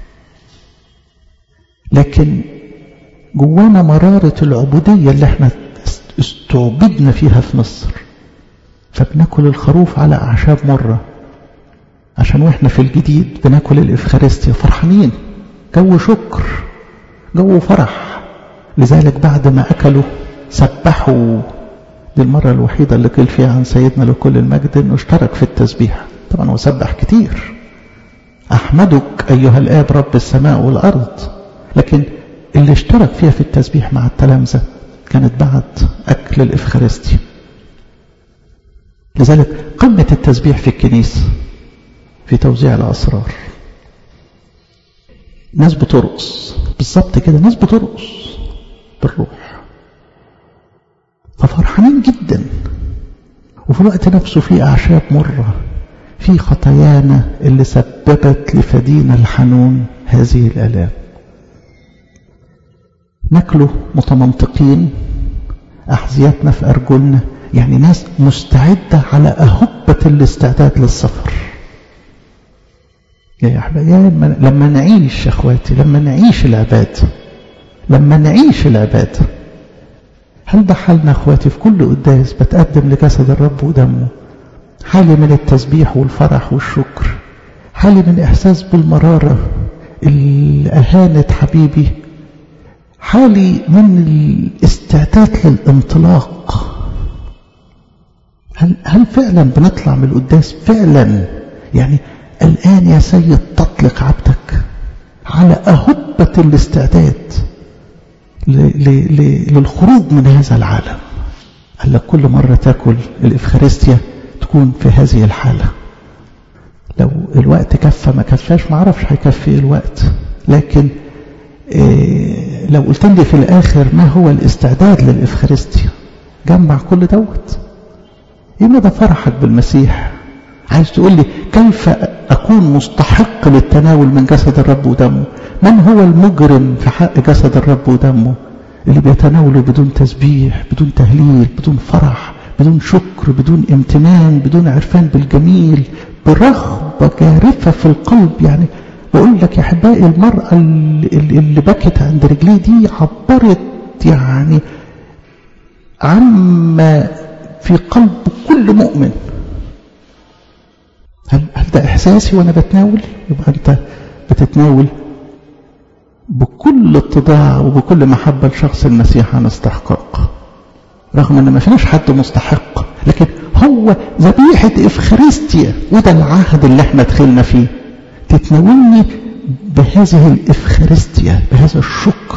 لكن جوانا مرارة العبودية اللي احنا استعبدنا فيها في مصر فبناكل الخروف على أعشاب مرة عشان واحنا في الجديد بناكل الإفخارستيا فرحانين جو شكر جو فرح لذلك بعد ما أكلوا سبحوا دي المرة الوحيدة اللي قيل فيها عن سيدنا لكل المجد انه اشترك في التسبيح طبعا هو سبح كتير أحمدك أيها الآب رب السماء والأرض لكن اللي اشترك فيها في التسبيح مع التلامذة كانت بعد أكل الإفخارستي لذلك قمة التسبيح في الكنيسة في توزيع الأسرار ناس بترقص بالظبط كده ناس بترقص بالروح ففرحانين جدا وفي الوقت نفسه في أعشاب مرة في خطايانا اللي سببت لفدينا الحنون هذه الآلام ناكله متمنطقين أحذيتنا في أرجلنا يعني ناس مستعدة على أهبة الاستعداد للسفر يا أحبابي لما نعيش يا أخواتي لما نعيش العبادة لما نعيش العبادة هل ده حالنا أخواتي في كل قداس بتقدم لجسد الرب ودمه حالي من التسبيح والفرح والشكر حالي من إحساس بالمرارة اللي أهانت حبيبي حالي من الاستعداد للانطلاق هل, هل فعلا بنطلع من القداس فعلا يعني الآن يا سيد تطلق عبدك على أهبة الاستعداد للخروج من هذا العالم قال لك كل مرة تاكل الإفخارستيا تكون في هذه الحالة لو الوقت كفى ما كفاش ما اعرفش هيكفي الوقت لكن إيه لو قلت لي في الآخر ما هو الاستعداد للإفخارستيا جمع كل دوت ايه مدى فرحك بالمسيح عايز تقول لي كيف أكون مستحق للتناول من جسد الرب ودمه من هو المجرم في حق جسد الرب ودمه اللي بيتناوله بدون تسبيح بدون تهليل بدون فرح بدون شكر بدون امتنان بدون عرفان بالجميل برغبة جارفة في القلب يعني بقول لك يا احبائي المرأة اللي, اللي بكت عند رجليه دي عبرت يعني عما في قلب كل مؤمن هل, هل ده إحساسي وأنا بتناول يبقى أنت بتتناول بكل اتضاع وبكل محبة لشخص المسيح عن استحقاق رغم أن ما فيناش حد مستحق لكن هو ذبيحة إفخارستيا وده العهد اللي احنا دخلنا فيه تتناولني بهذه الإفخارستيا بهذا الشكر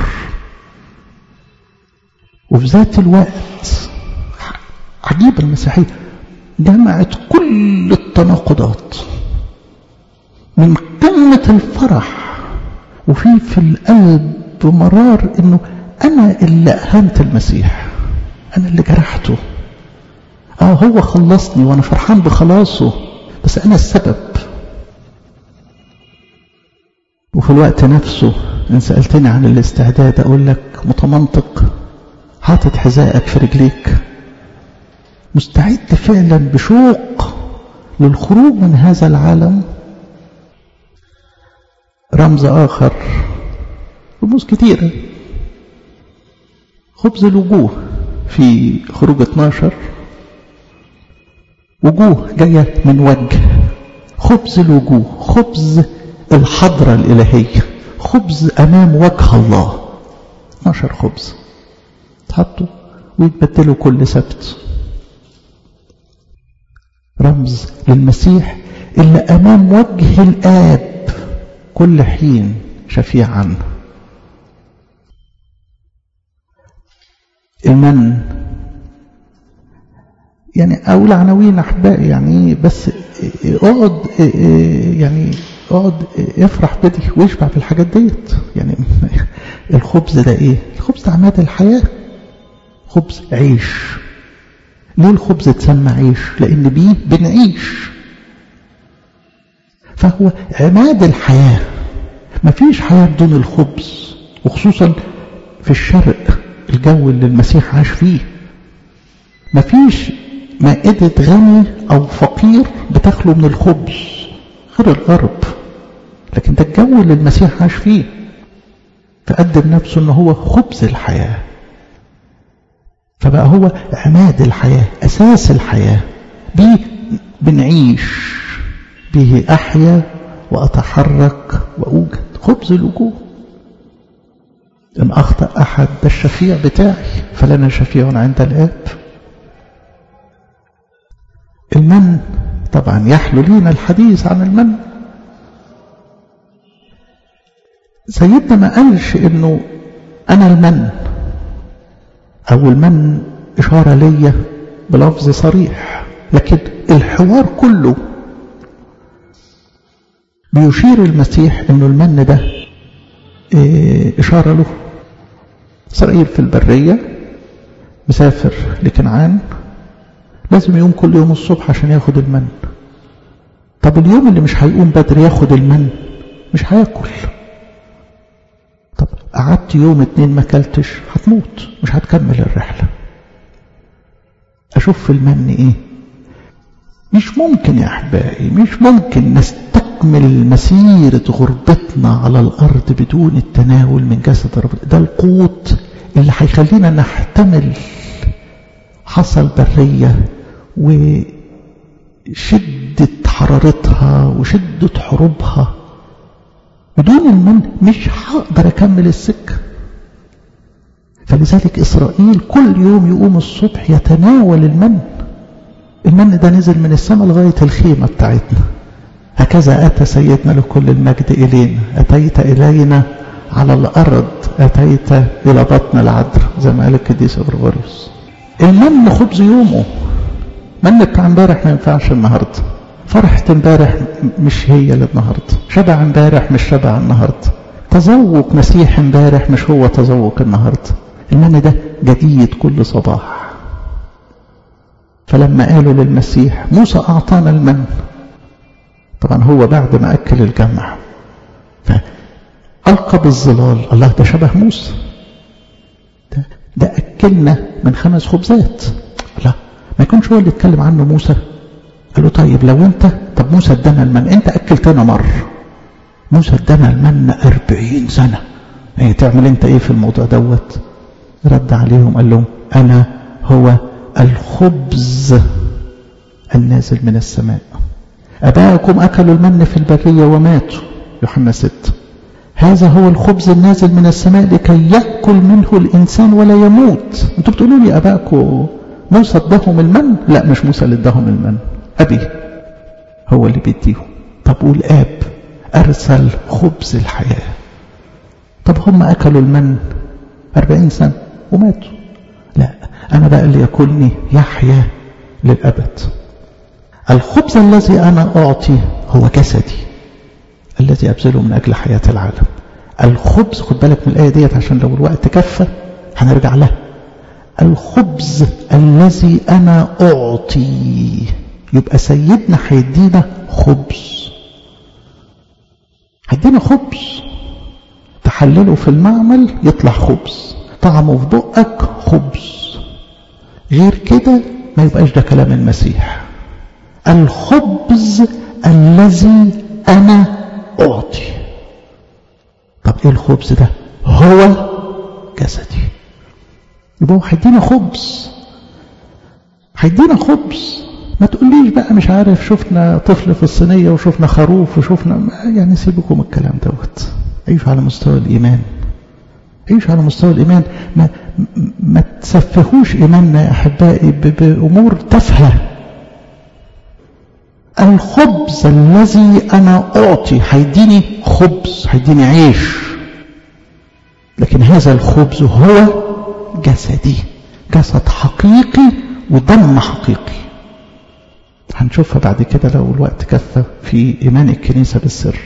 وفي ذات الوقت عجيب المسيحية جمعت كل التناقضات من قمة الفرح وفي في القلب مرار انه انا اللي اهنت المسيح انا اللي جرحته اه هو خلصني وانا فرحان بخلاصه بس انا السبب وفي الوقت نفسه ان سألتني عن الاستعداد اقول لك متمنطق حاطط حذائك في رجليك مستعد فعلا بشوق للخروج من هذا العالم رمز آخر رموز كتيرة خبز الوجوه في خروج 12 وجوه جاية من وجه خبز الوجوه خبز الحضرة الإلهية خبز أمام وجه الله 12 خبز تحطوا ويتبدلوا كل سبت رمز للمسيح اللي أمام وجه الآب كل حين شفيع عنه المن يعني أقول عناوين أحبائي يعني بس اقعد يعني اقعد افرح بدي واشبع بالحاجات ديت يعني الخبز ده ايه الخبز ده عماد الحياة خبز عيش ليه الخبز اتسمى عيش لان بيه بنعيش فهو عماد الحياة مفيش حياة بدون الخبز وخصوصا في الشرق الجو اللي المسيح عاش فيه مفيش مائدة غني أو فقير بتخلو من الخبز غير الغرب لكن ده الجو اللي المسيح عاش فيه فقدم نفسه أنه هو خبز الحياة فبقى هو عماد الحياة أساس الحياة بيه بنعيش به أحيا وأتحرك وأوجد خبز الوجوه إن أخطأ أحد ده الشفيع بتاعي فلنا شفيع عند الآب المن طبعا يحلو لينا الحديث عن المن سيدنا ما قالش انه انا المن او المن اشاره ليا بلفظ صريح لكن الحوار كله بيشير المسيح انه المن ده اشاره له اسرائيل في البريه مسافر لكنعان لازم يقوم كل يوم الصبح عشان ياخد المن طب اليوم اللي مش هيقوم بدري ياخد المن مش هياكل طب قعدت يوم اتنين ما اكلتش هتموت مش هتكمل الرحلة اشوف في المن ايه مش ممكن يا احبائي مش ممكن نستكمل مسيرة غربتنا على الارض بدون التناول من جسد ربنا ده القوت اللي هيخلينا نحتمل حصل برية وشدة حرارتها وشدة حروبها بدون المن مش هقدر اكمل السكة فلذلك اسرائيل كل يوم يقوم الصبح يتناول المن المن ده نزل من السماء لغاية الخيمة بتاعتنا هكذا أتى سيدنا لكل المجد إلينا أتيت إلينا على الأرض أتيت إلى بطن العذر زي ما قال القديس غرغوريوس المن خبز يومه من بتاع امبارح ما ينفعش النهارده فرحة امبارح مش هي للنهارده شبع امبارح مش شبع النهارده تذوق مسيح امبارح مش هو تذوق النهارده المن ده جديد كل صباح فلما قالوا للمسيح موسى أعطانا المن طبعا هو بعد ما أكل الجمع فألقى بالظلال الله ده شبه موسى ده, ده أكلنا من خمس خبزات لا ما يكونش هو اللي اتكلم عنه موسى قال له طيب لو انت طب موسى ادانا المن انت اكلتنا مرة موسى ادانا المن أربعين سنة ايه تعمل انت ايه في الموضوع دوت رد عليهم قال لهم انا هو الخبز النازل من السماء أباءكم أكلوا المن في البرية وماتوا يوحنا 6 هذا هو الخبز النازل من السماء لكي يأكل منه الإنسان ولا يموت أنتوا بتقولوا لي أباءكم موسى اداهم المن لا مش موسى اللي اداهم المن أبي هو اللي بيديهم طب والآب أرسل خبز الحياة طب هم أكلوا المن أربعين سنة وماتوا لا أنا بقى اللي يأكلني يحيا للأبد الخبز الذي أنا أعطي هو جسدي الذي أبذله من أجل حياة العالم الخبز خد بالك من الآية ديت عشان لو الوقت كفى هنرجع لها الخبز الذي أنا أعطي يبقى سيدنا هيدينا خبز هيدينا خبز تحلله في المعمل يطلع خبز طعمه في بقك خبز غير كده ما يبقاش ده كلام المسيح الخبز الذي أنا أعطي طب إيه الخبز ده هو جسدي يبقى هو هيدينا خبز هيدينا خبز ما تقوليش بقى مش عارف شفنا طفل في الصينية وشفنا خروف وشفنا يعني سيبكم الكلام دوت عيشوا على مستوى الإيمان عيشوا على مستوى الإيمان ما, ما تسفهوش إيماننا يا أحبائي بأمور تافهة الخبز الذي أنا أعطي هيديني خبز هيديني عيش لكن هذا الخبز هو جسدي جسد حقيقي ودم حقيقي هنشوفها بعد كده لو الوقت كفى في إيمان الكنيسة بالسر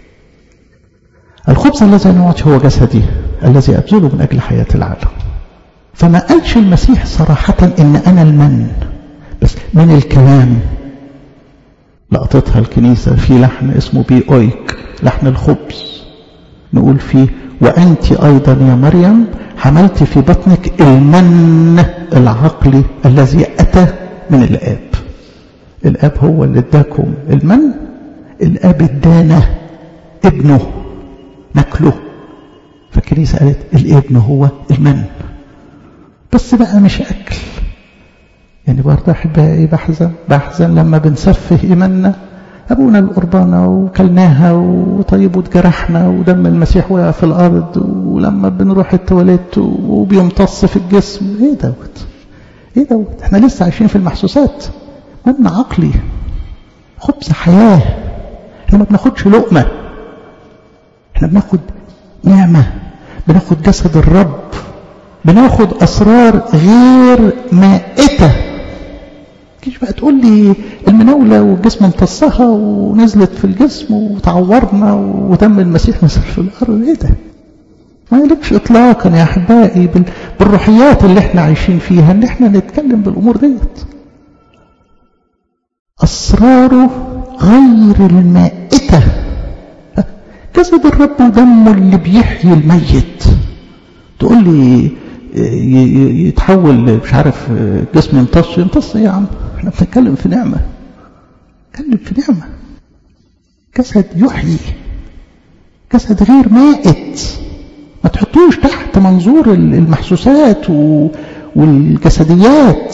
الخبز الذي أنا أعطي هو جسدي الذي أبذله من أجل حياة العالم فما قالش المسيح صراحة إن أنا المن بس من الكلام لقطتها الكنيسة في لحن اسمه بي أويك لحن الخبز نقول فيه وأنت أيضا يا مريم حملت في بطنك المن العقلي الذي أتى من الآب الآب هو اللي اداكم المن الآب ادانا ابنه ناكله فالكنيسة قالت الابن هو المن بس بقى مش أكل يعني برضه أحبائي بحزن بحزن لما بنسفه إيماننا أبونا القربانة وكلناها وطيب واتجرحنا ودم المسيح وقع في الأرض ولما بنروح التواليت وبيمتص في الجسم إيه دوت إيه دوت إحنا لسه عايشين في المحسوسات من عقلي خبز حياة إحنا ما بناخدش لقمة إحنا بناخد نعمة بناخد جسد الرب بناخد أسرار غير مائتة تجيش بقى تقول لي المناولة والجسم امتصها ونزلت في الجسم وتعورنا ودم المسيح نزل في الأرض ايه ده ما يليقش اطلاقا يا احبائي بالروحيات اللي احنا عايشين فيها ان احنا نتكلم بالامور ديت اسراره غير المائتة جسد الرب ودمه اللي بيحيي الميت تقول لي يتحول مش عارف جسم يمتص يمتص يا عم احنا بنتكلم في نعمة بنتكلم في نعمة جسد يحيي جسد غير مائت ما تحطوش تحت منظور المحسوسات والجسديات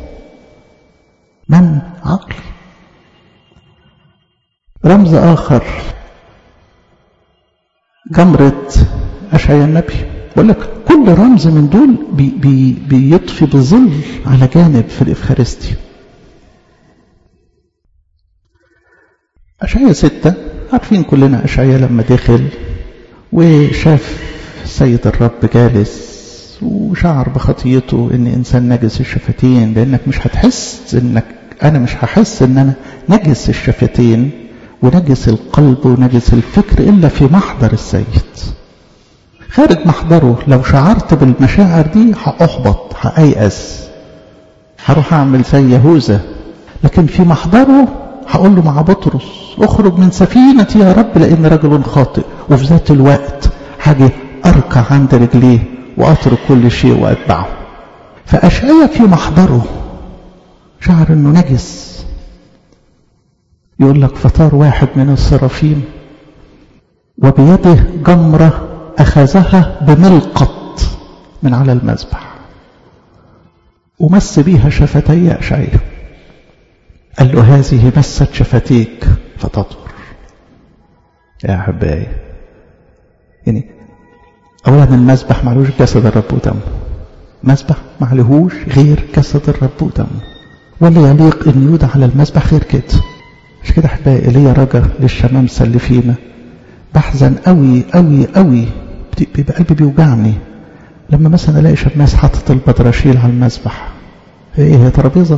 من عقل رمز آخر جمرة أشعيا النبي بقول لك كل رمز من دول بي بي بيطفي بظل على جانب في الإفخارستي أشعيا ستة عارفين كلنا أشعيا لما دخل وشاف سيد الرب جالس وشعر بخطيته ان انسان نجس الشفتين لانك مش هتحس انك انا مش هحس ان انا نجس الشفتين ونجس القلب ونجس الفكر الا في محضر السيد خارج محضره لو شعرت بالمشاعر دي هأحبط هأيأس هروح أعمل زي يهوذا لكن في محضره هقول له مع بطرس اخرج من سفينتي يا رب لأن رجل خاطئ وفي ذات الوقت هاجي أركع عند رجليه وأترك كل شيء وأتبعه فأشعيا في محضره شعر أنه نجس يقول لك فطار واحد من الصرافيم وبيده جمرة أخذها بملقط من على المذبح ومس بيها شفتي أشعيا قال له هذه مست شفتيك فتطهر يا أحبائي يعني أولا المذبح معلوش جسد الرب ودمه مذبح معلهوش غير جسد الرب ودمه ولا يليق أن يودع على المذبح غير كده مش كده أحبائي ليا رجا للشمامسة اللي فينا بحزن قوي قوي قوي بيبقى قلبي بيوجعني لما مثلا الاقي شماس حاطط البدرشيل على المذبح ايه هي ترابيزه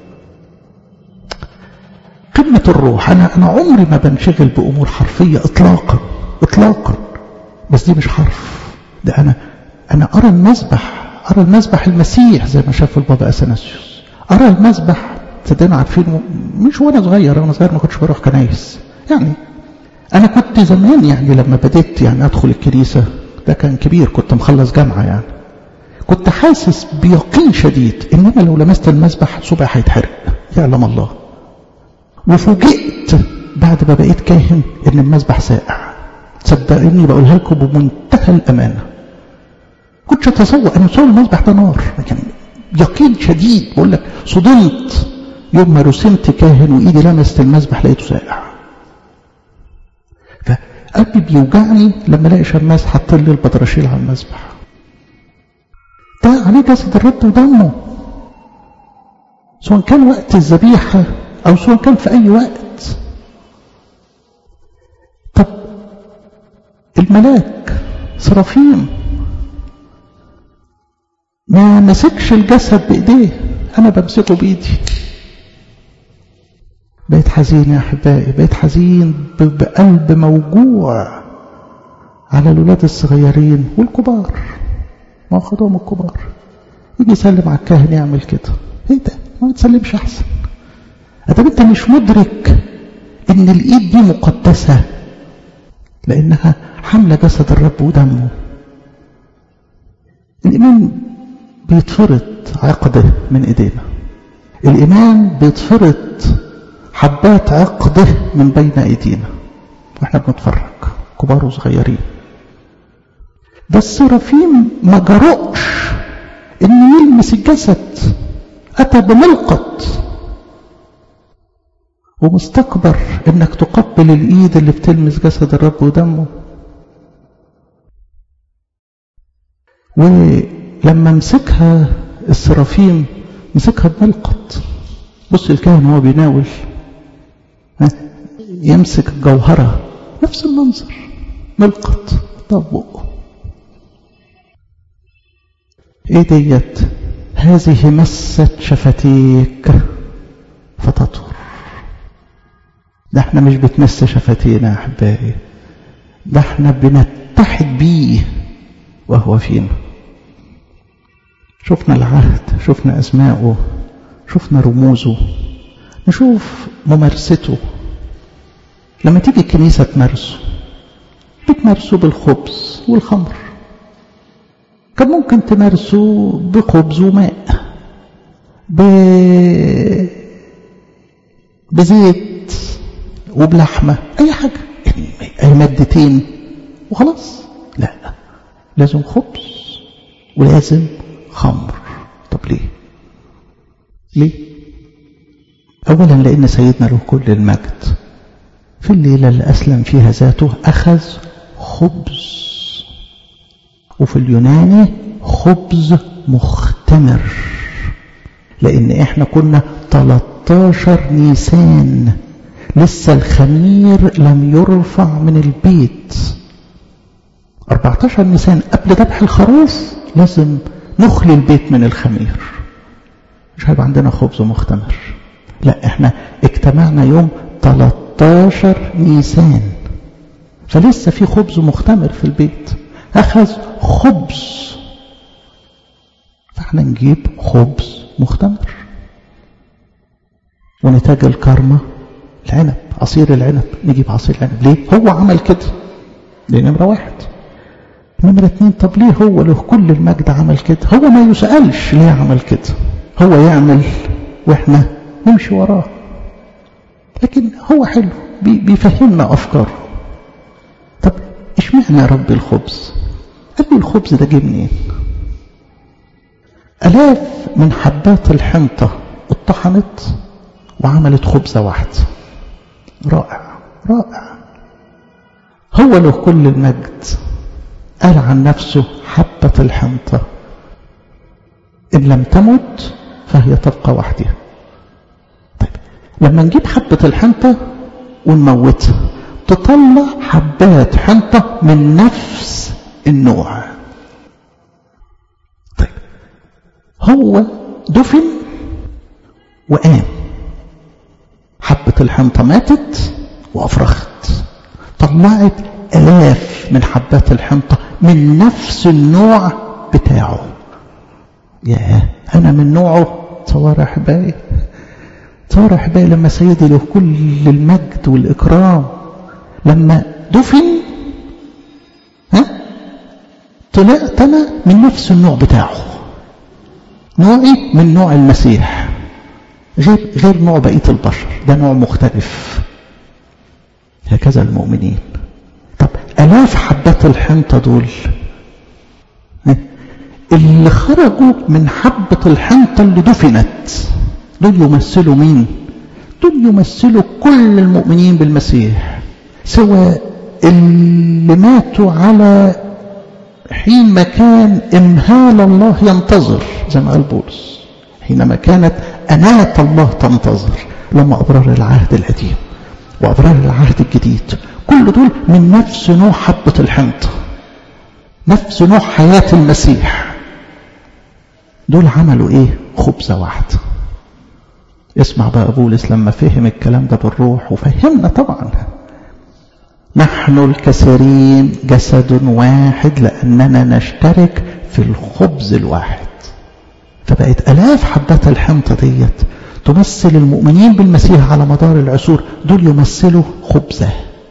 قمة الروح أنا أنا عمري ما بنشغل بأمور حرفية إطلاقا إطلاقا بس دي مش حرف ده أنا أنا أرى المذبح أرى المذبح المسيح زي ما شاف البابا أثناسيوس أرى المذبح صدقنا عارفين مش وأنا صغير وأنا صغير ما كنتش بروح كنايس يعني أنا كنت زمان يعني لما بديت يعني أدخل الكنيسة ده كان كبير كنت مخلص جامعة يعني كنت حاسس بيقين شديد إن أنا لو لمست المذبح صبعي هيتحرق يعلم الله وفوجئت بعد ما بقيت كاهن إن المذبح ساقع صدقوني بقولها لكم بمنتهى الأمانة كنتش أتصور أن صور المذبح ده نار لكن يقين شديد بقول لك صدمت يوم ما رسمت كاهن وإيدي لمست المذبح لقيته ساقع فقلبي بيوجعني لما الاقي شماس حط لي البطرشيل على المذبح ده عليه جسد الرب ودمه سواء كان وقت الذبيحة أو سواء كان في أي وقت طب الملاك سرافيم ما مسكش الجسد بإيديه أنا بمسكه بإيدي بقيت حزين يا أحبائي بقيت حزين بقلب موجوع على الولاد الصغيرين والكبار ما خدهم الكبار يجي يسلم على الكاهن يعمل كده ايه ده ما تسلمش احسن ادام انت مش مدرك ان الايد دي مقدسه لانها حامله جسد الرب ودمه الايمان بيتفرط عقده من ايدينا الايمان بيتفرط حبات عقده من بين ايدينا واحنا بنتفرج كبار وصغيرين ده السرافيم ما جرؤش انه يلمس الجسد اتى بملقط ومستكبر انك تقبل الايد اللي بتلمس جسد الرب ودمه ولما مسكها السرافيم مسكها بملقط بص الكاهن هو بيناول يمسك الجوهرة نفس المنظر ملقط طب بقه ايه ديت هذه مست شفتيك فتطهر ده احنا مش بتمس شفتينا يا احبائي ده احنا بنتحد بيه وهو فينا شفنا العهد شفنا اسماءه شفنا رموزه نشوف ممارسته لما تيجي الكنيسة تمارسه بتمارسه بالخبز والخمر كان ممكن تمارسه بخبز وماء ب... بزيت وبلحمة أي حاجة يعني أي مادتين وخلاص لا لازم خبز ولازم خمر طب ليه ليه أولا لأن سيدنا له كل المجد في الليلة اللي أسلم فيها ذاته أخذ خبز وفي اليوناني خبز مختمر لأن إحنا كنا 13 نيسان لسه الخمير لم يرفع من البيت 14 نيسان قبل ذبح الخروف لازم نخلي البيت من الخمير مش هيبقى عندنا خبز مختمر لا احنا اجتمعنا يوم 13 نيسان فلسه في خبز مختمر في البيت اخذ خبز فاحنا نجيب خبز مختمر ونتاج الكرمة العنب عصير العنب نجيب عصير العنب ليه هو عمل كده دي نمرة واحد نمرة اتنين طب ليه هو له كل المجد عمل كده هو ما يسألش ليه عمل كده هو يعمل واحنا نمشي وراه لكن هو حلو بيفهمنا أفكاره طب اشمعنى يا رب الخبز قال لي الخبز ده جه منين ألاف من حبات الحنطة اتطحنت وعملت خبزة واحدة رائع رائع هو له كل المجد قال عن نفسه حبة الحنطة إن لم تمت فهي تبقى وحدها طيب لما نجيب حبة الحنطة ونموتها تطلع حبات حنطة من نفس النوع طيب هو دفن وقام حبة الحنطة ماتت وأفرخت طلعت آلاف من حبات الحنطة من نفس النوع بتاعه ياه أنا من نوعه تصور يا أحبائي تصور يا أحبائي لما سيدي له كل المجد والإكرام لما دفن ها طلعت أنا من نفس النوع بتاعه نوعي من نوع المسيح غير غير نوع بقية البشر ده نوع مختلف هكذا المؤمنين طب ألاف حبات الحنطة دول اللي خرجوا من حبة الحنطة اللي دفنت دول يمثلوا مين دول يمثلوا كل المؤمنين بالمسيح سواء اللي ماتوا على حين ما كان إمهال الله ينتظر زي ما قال بولس حينما كانت أناة الله تنتظر لما أبرار العهد القديم وأبرار العهد الجديد كل دول من نفس نوع حبة الحنطة نفس نوع حياة المسيح دول عملوا ايه خبزة واحدة اسمع بقى بولس لما فهم الكلام ده بالروح وفهمنا طبعا نحن الكثيرين جسد واحد لأننا نشترك في الخبز الواحد فبقت ألاف حبات الحنطة ديت تمثل المؤمنين بالمسيح على مدار العصور دول يمثلوا خبزة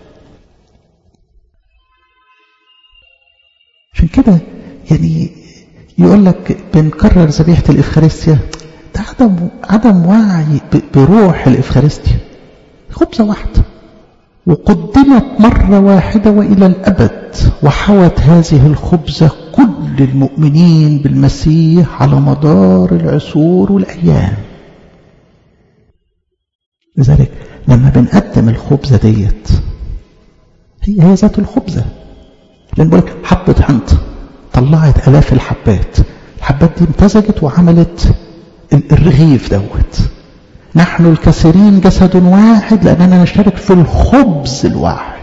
عشان كده يعني يقول لك بنكرر ذبيحة الإفخارستيا ده عدم عدم وعي بروح الإفخارستيا خبزة واحدة وقدمت مرة واحدة وإلى الأبد وحوت هذه الخبزة كل المؤمنين بالمسيح على مدار العصور والأيام لذلك لما بنقدم الخبزة ديت هي هي ذات الخبزة لأن بقول حبة حنطة طلعت آلاف الحبات الحبات دي امتزجت وعملت الرغيف دوت نحن الكثيرين جسد واحد لأننا نشترك في الخبز الواحد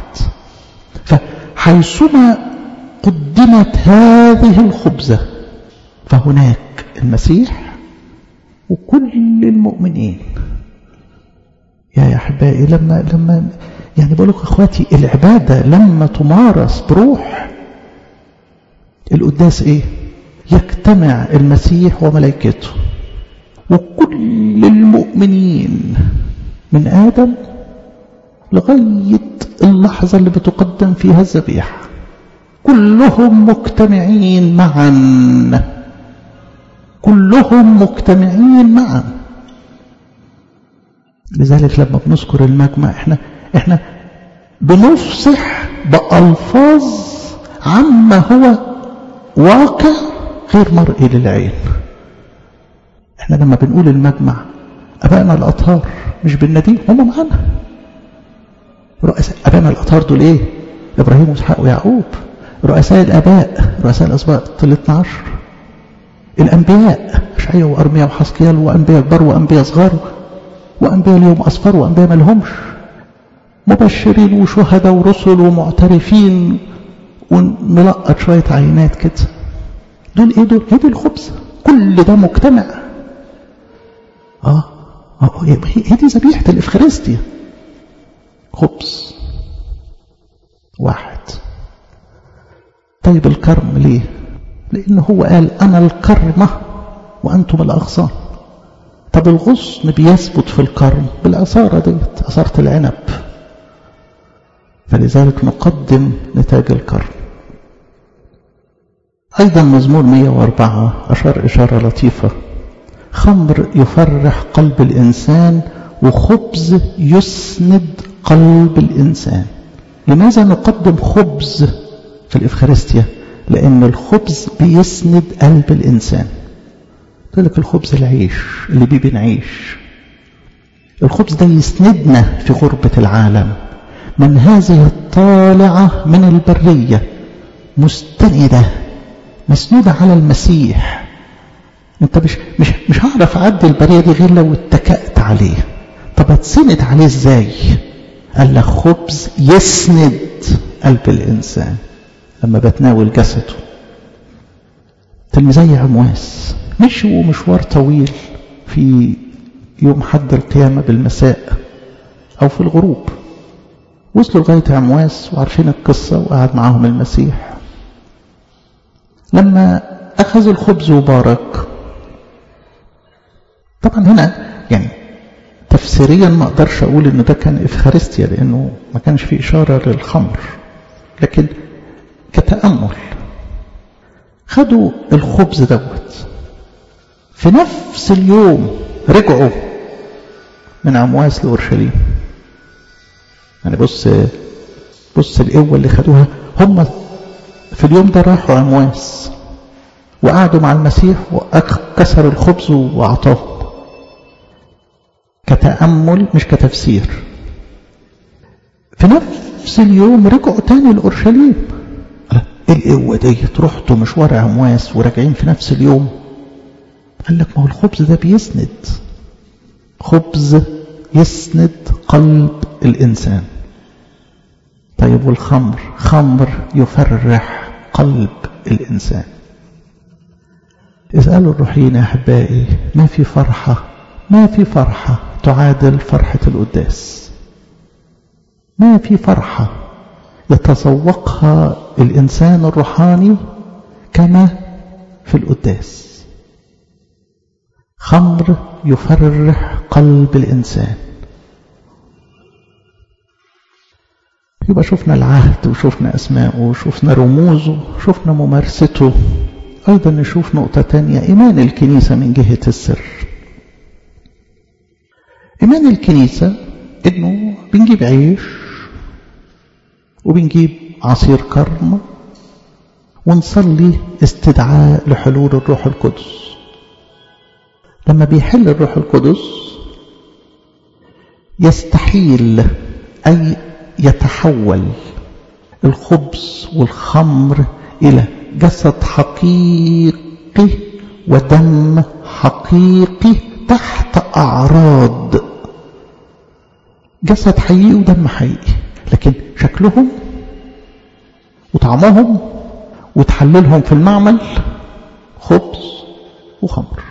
فحيثما قدمت هذه الخبزة فهناك المسيح وكل المؤمنين يا يا أحبائي لما لما يعني بقول لكم اخواتي العبادة لما تمارس بروح القداس ايه يجتمع المسيح وملائكته وكل المؤمنين من آدم لغاية اللحظة اللي بتقدم فيها الذبيحة كلهم مجتمعين معا كلهم مجتمعين معا لذلك لما بنذكر المجمع احنا احنا بنفصح بألفاظ عما هو واقع غير مرئي للعين احنا لما بنقول المجمع ابائنا الاطهار مش بالنديم هم معانا رؤساء ابائنا الاطهار دول ايه ابراهيم واسحاق ويعقوب رؤساء الاباء رؤساء الاسباط ال 12 الانبياء اشعياء وارميا وحسقيال وانبياء كبار وانبياء صغار وانبياء ليهم اصفر وانبياء ما لهمش مبشرين وشهداء ورسل ومعترفين ونلقط شويه عينات كده دول ايه دول؟ هي دي الخبز كل ده مجتمع اه اه هي دي ذبيحه الافخارستيا خبز واحد طيب الكرم ليه لان هو قال انا الكرمه وانتم الاغصان طب الغصن بيثبت في الكرم بالعصاره ديت عصاره العنب فلذلك نقدم نتاج الكرم أيضا مزمور 104 أشار إشارة لطيفة خمر يفرح قلب الإنسان وخبز يسند قلب الإنسان لماذا نقدم خبز في الإفخارستيا لأن الخبز بيسند قلب الإنسان قلت لك الخبز العيش اللي بيه بنعيش الخبز ده يسندنا في غربة العالم من هذه الطالعة من البرية مستندة مسنودة على المسيح انت مش مش مش هعرف اعدي البريه دي غير لو اتكأت عليه طب اتسند عليه ازاي قال لك خبز يسند قلب الانسان لما بتناول جسده تلميذي عمواس مشوا مشوار طويل في يوم حد القيامة بالمساء أو في الغروب وصلوا لغاية عمواس وعارفين القصة وقعد معاهم المسيح لما أخذ الخبز وبارك طبعا هنا يعني تفسيريا ما أقدرش أقول إن ده كان إفخارستيا لأنه ما كانش فيه إشارة للخمر لكن كتأمل خدوا الخبز دوت في نفس اليوم رجعوا من عمواس لأورشليم يعني بص بص القوة اللي خدوها هم في اليوم ده راحوا عمواس وقعدوا مع المسيح وكسر الخبز وأعطاهم كتأمل مش كتفسير في نفس اليوم رجعوا تاني لأورشليم ايه القوة ديت رحتوا مشوار عمواس وراجعين في نفس اليوم قال لك ما هو الخبز ده بيسند خبز يسند قلب الإنسان طيب والخمر خمر يفرح قلب الإنسان اسألوا الروحيين يا أحبائي ما في فرحة ما في فرحة تعادل فرحة القداس ما في فرحة يتذوقها الإنسان الروحاني كما في القداس خمر يفرح قلب الإنسان يبقى شفنا العهد وشفنا أسماءه وشفنا رموزه شفنا ممارسته أيضا نشوف نقطة تانية إيمان الكنيسة من جهة السر إيمان الكنيسة إنه بنجيب عيش وبنجيب عصير كرم ونصلي استدعاء لحلول الروح القدس لما بيحل الروح القدس يستحيل أي يتحول الخبز والخمر إلى جسد حقيقي ودم حقيقي تحت أعراض جسد حقيقي ودم حقيقي لكن شكلهم وطعمهم وتحللهم في المعمل خبز وخمر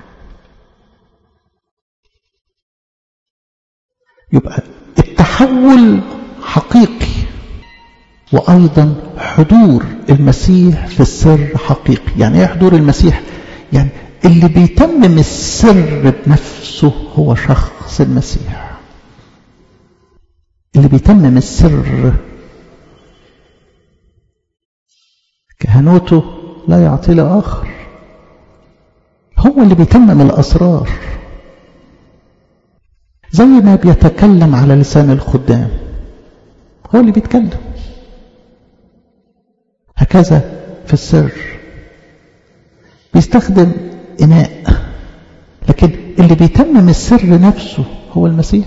يبقى التحول حقيقي وأيضا حضور المسيح في السر حقيقي يعني ايه حضور المسيح يعني اللي بيتمم السر بنفسه هو شخص المسيح اللي بيتمم السر كهنوته لا يعطي لآخر هو اللي بيتمم الأسرار زي ما بيتكلم على لسان الخدام هو اللي بيتكلم هكذا في السر بيستخدم إناء لكن اللي بيتمم السر نفسه هو المسيح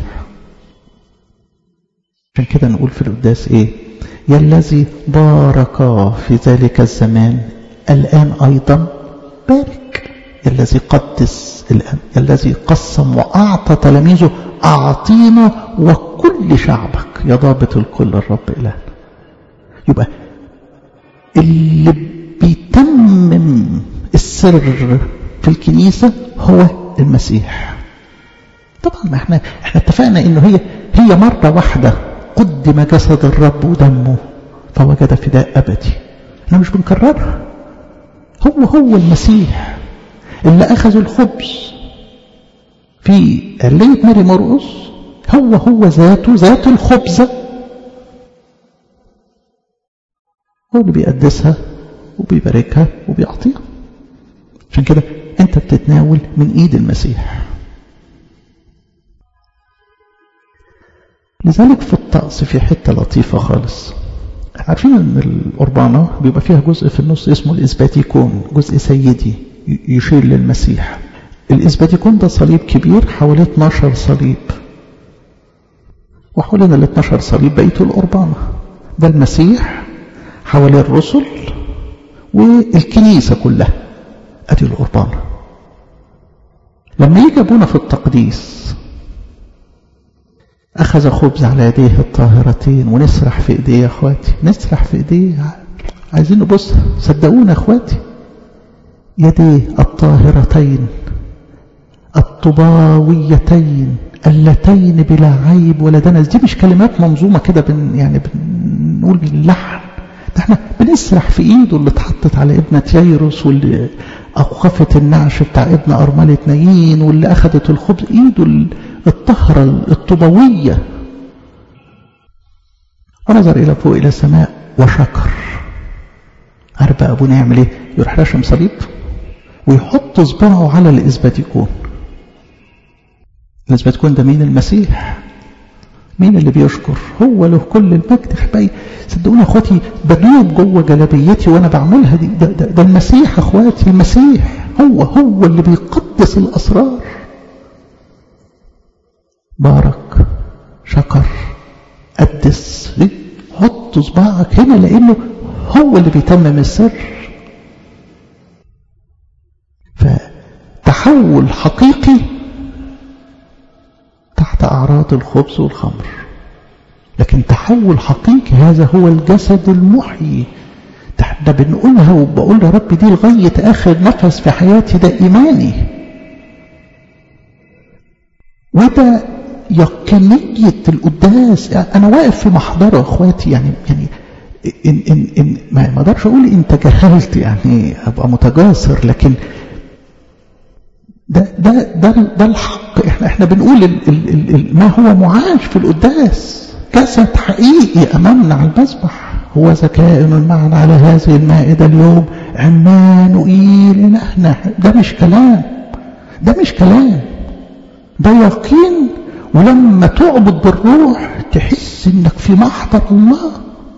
عشان كده نقول في القداس ايه يا الذي بارك في ذلك الزمان الآن أيضا بارك يا الذي قدس الآن يا الذي قسم وأعطى تلاميذه أعطينا وكل شعبك يا ضابط الكل الرب إلهنا يبقى اللي بيتمم السر في الكنيسة هو المسيح طبعا ما احنا احنا اتفقنا انه هي هي مرة واحدة قدم جسد الرب ودمه فوجد فداء ابدي احنا مش بنكررها هو هو المسيح اللي اخذ الخبز في علية ماري مرقس هو هو ذاته ذات الخبزة هو اللي بيقدسها وبيباركها وبيعطيها عشان كده انت بتتناول من ايد المسيح لذلك في الطقس في حتة لطيفة خالص عارفين ان القربانة بيبقى فيها جزء في النص اسمه الاسباتيكون جزء سيدي يشير للمسيح الاسباتيكون ده صليب كبير حوالي 12 صليب وحوالين ال 12 صليب بقية القربانة ده المسيح حوالي الرسل والكنيسة كلها ادي القربانة لما يجي ابونا في التقديس أخذ خبز على يديه الطاهرتين ونسرح في إيديه يا أخواتي نسرح في إيديه عايزين نبص صدقونا يا أخواتي يديه الطاهرتين الطباويتين اللتين بلا عيب ولا دنس دي مش كلمات منظومة كده بن يعني بنقول باللحن ده احنا بنسرح في ايده اللي اتحطت على ابنة ييروس واللي أوقفت النعش بتاع ابن أرملة نايين واللي أخذت الخبز ايده الطهرة الطبوية ونظر إلى فوق إلى السماء وشكر عارف بقى أبونا يعمل إيه يروح راشم صليب ويحط صباعه على الإسباتيكون الإسباتيكون ده مين المسيح مين اللي بيشكر هو له كل المجد احبائي صدقوني اخواتي بدوب جوه جلابيتي وانا بعملها دي ده, ده, ده المسيح اخواتي المسيح هو هو اللي بيقدس الاسرار بارك شكر قدس حط صباعك هنا لانه هو اللي بيتمم السر فتحول حقيقي تحت اعراض الخبز والخمر لكن تحول حقيقي هذا هو الجسد المحيي ده بنقولها وبقول يا رب دي لغايه اخر نفس في حياتي ده ايماني وده يقينية القداس أنا واقف في محضره أخواتي يعني يعني إن إن إن ما أقدرش أقول إن تجاهلت يعني أبقى متجاسر لكن ده ده ده ده الحق إحنا إحنا بنقول ال ال ال ال ما هو معاش في القداس جسد حقيقي أمامنا على المذبح هو ذكاء معنا على هذه المائدة اليوم عمانوئيل إلهنا ده مش كلام ده مش كلام ده يقين ولما تعبد بالروح تحس انك في محضر الله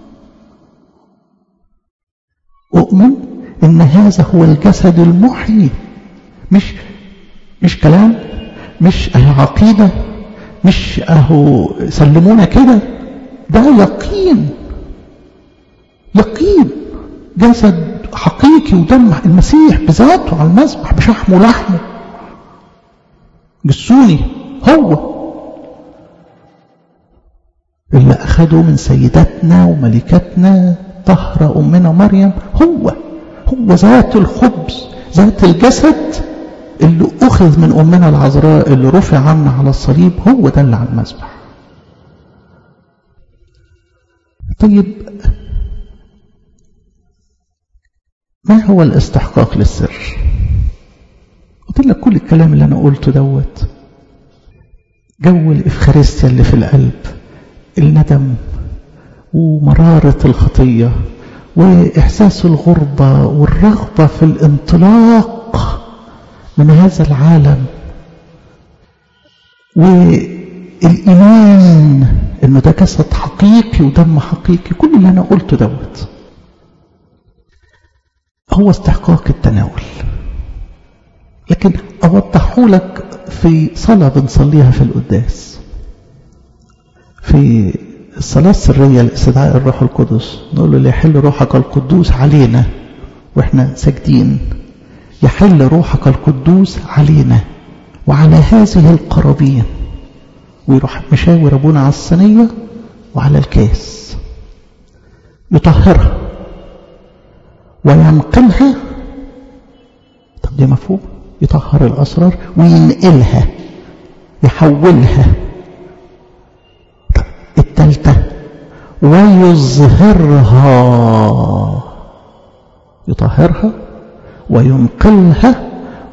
اؤمن ان هذا هو الجسد المحيي مش مش كلام مش اهو عقيدة مش اهو سلمونا كده ده يقين يقين جسد حقيقي ودم المسيح بذاته على المذبح بشحمه ولحمه جسوني هو اللي أخده من سيداتنا وملكاتنا طهرة أمنا مريم هو هو ذات الخبز ذات الجسد اللي أخذ من أمنا العذراء اللي رفع عنا على الصليب هو ده اللي على المذبح طيب ما هو الاستحقاق للسر قلت لك كل الكلام اللي أنا قلته دوت جو الإفخارستيا اللي في القلب الندم ومرارة الخطية وإحساس الغربة والرغبة في الانطلاق من هذا العالم والإيمان إنه ده جسد حقيقي ودم حقيقي كل اللي أنا قلته دوت هو استحقاق التناول لكن أوضحه لك في صلاة بنصليها في القداس في الصلاة السرية لاستدعاء الروح القدس نقول له ليحل روحك القدوس علينا واحنا ساجدين يحل روحك القدوس علينا وعلى هذه القرابين ويروح مشاور ابونا على الصينية وعلى الكاس يطهرها وينقلها طب دي مفهوم يطهر الأسرار وينقلها يحولها طب التالتة ويظهرها يطهرها وينقلها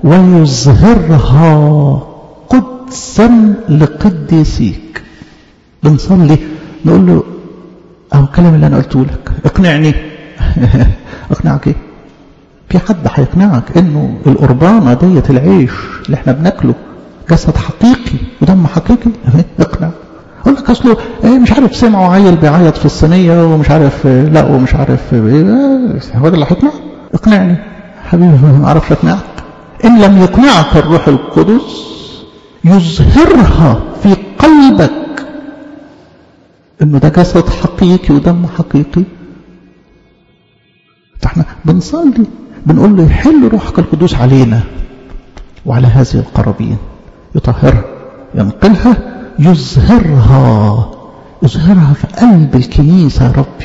ويظهرها قدسا لقديسيك بنصلي نقول له اهو الكلام اللي انا قلته لك اقنعني اقنعك ايه في حد هيقنعك انه القربانه ديت العيش اللي احنا بناكله جسد حقيقي ودم حقيقي اقنع اقول لك اصله ايه مش عارف سمعوا عيل بيعيط في الصينيه ومش عارف لا ومش عارف ايه هو ده اللي هيقنع اقنعني حبيبي ما اعرفش اقنعك ان لم يقنعك الروح القدس يظهرها في قلبك انه ده جسد حقيقي ودم حقيقي فاحنا بنصلي بنقول له يحل روحك القدوس علينا وعلى هذه القرابين يطهرها ينقلها يظهرها يظهرها في قلب الكنيسة يا ربي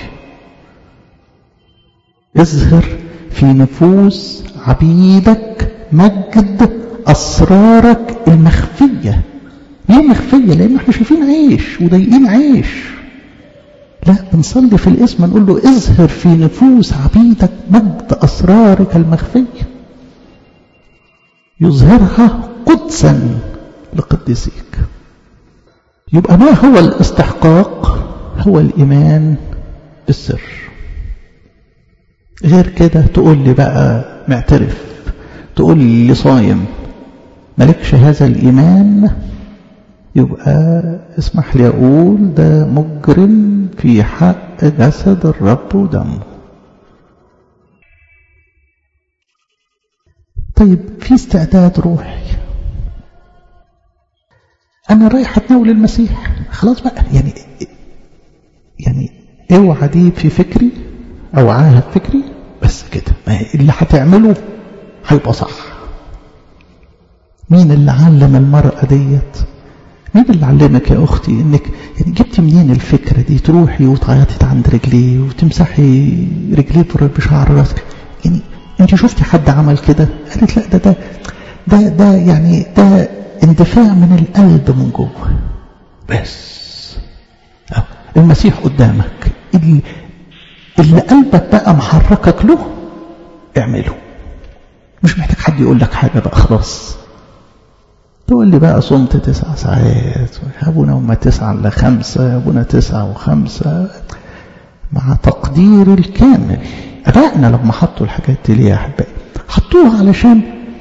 اظهر في نفوس عبيدك مجد أسرارك المخفية ليه مخفية؟ لأن احنا شايفين عيش وضايقين عيش لا بنصلي في الاسم نقول له اظهر في نفوس عبيدك مجد أسرارك المخفية يظهرها قدسا لقدسيك يبقى ما هو الاستحقاق هو الإيمان بالسر غير كده تقول لي بقى معترف تقول لي صايم مالكش هذا الإيمان يبقى اسمح لي أقول ده مجرم في حق جسد الرب ودمه طيب في استعداد روحي أنا رايح أتناول المسيح خلاص بقى يعني يعني اوعى دي في فكري أو عاهد فكري بس كده اللي هتعمله هيبقى صح مين اللي علم المرأة ديت مين اللي علمك يا أختي إنك يعني جبتي منين الفكرة دي تروحي وتعيطي عند رجليه وتمسحي رجليه بشعر راسك يعني أنت شفتي حد عمل كده قالت لا ده ده ده ده يعني ده اندفاع من القلب من جوه بس المسيح قدامك اللي, اللي قلبك بقى محركك له اعمله مش محتاج حد يقول لك حاجة بقى خلاص تقول لي بقى صمت تسع ساعات ابونا هما تسعة الا خمسة ابونا تسعة وخمسة مع تقدير الكامل ابائنا لما حطوا الحاجات دي ليه يا احبائي حطوها علشان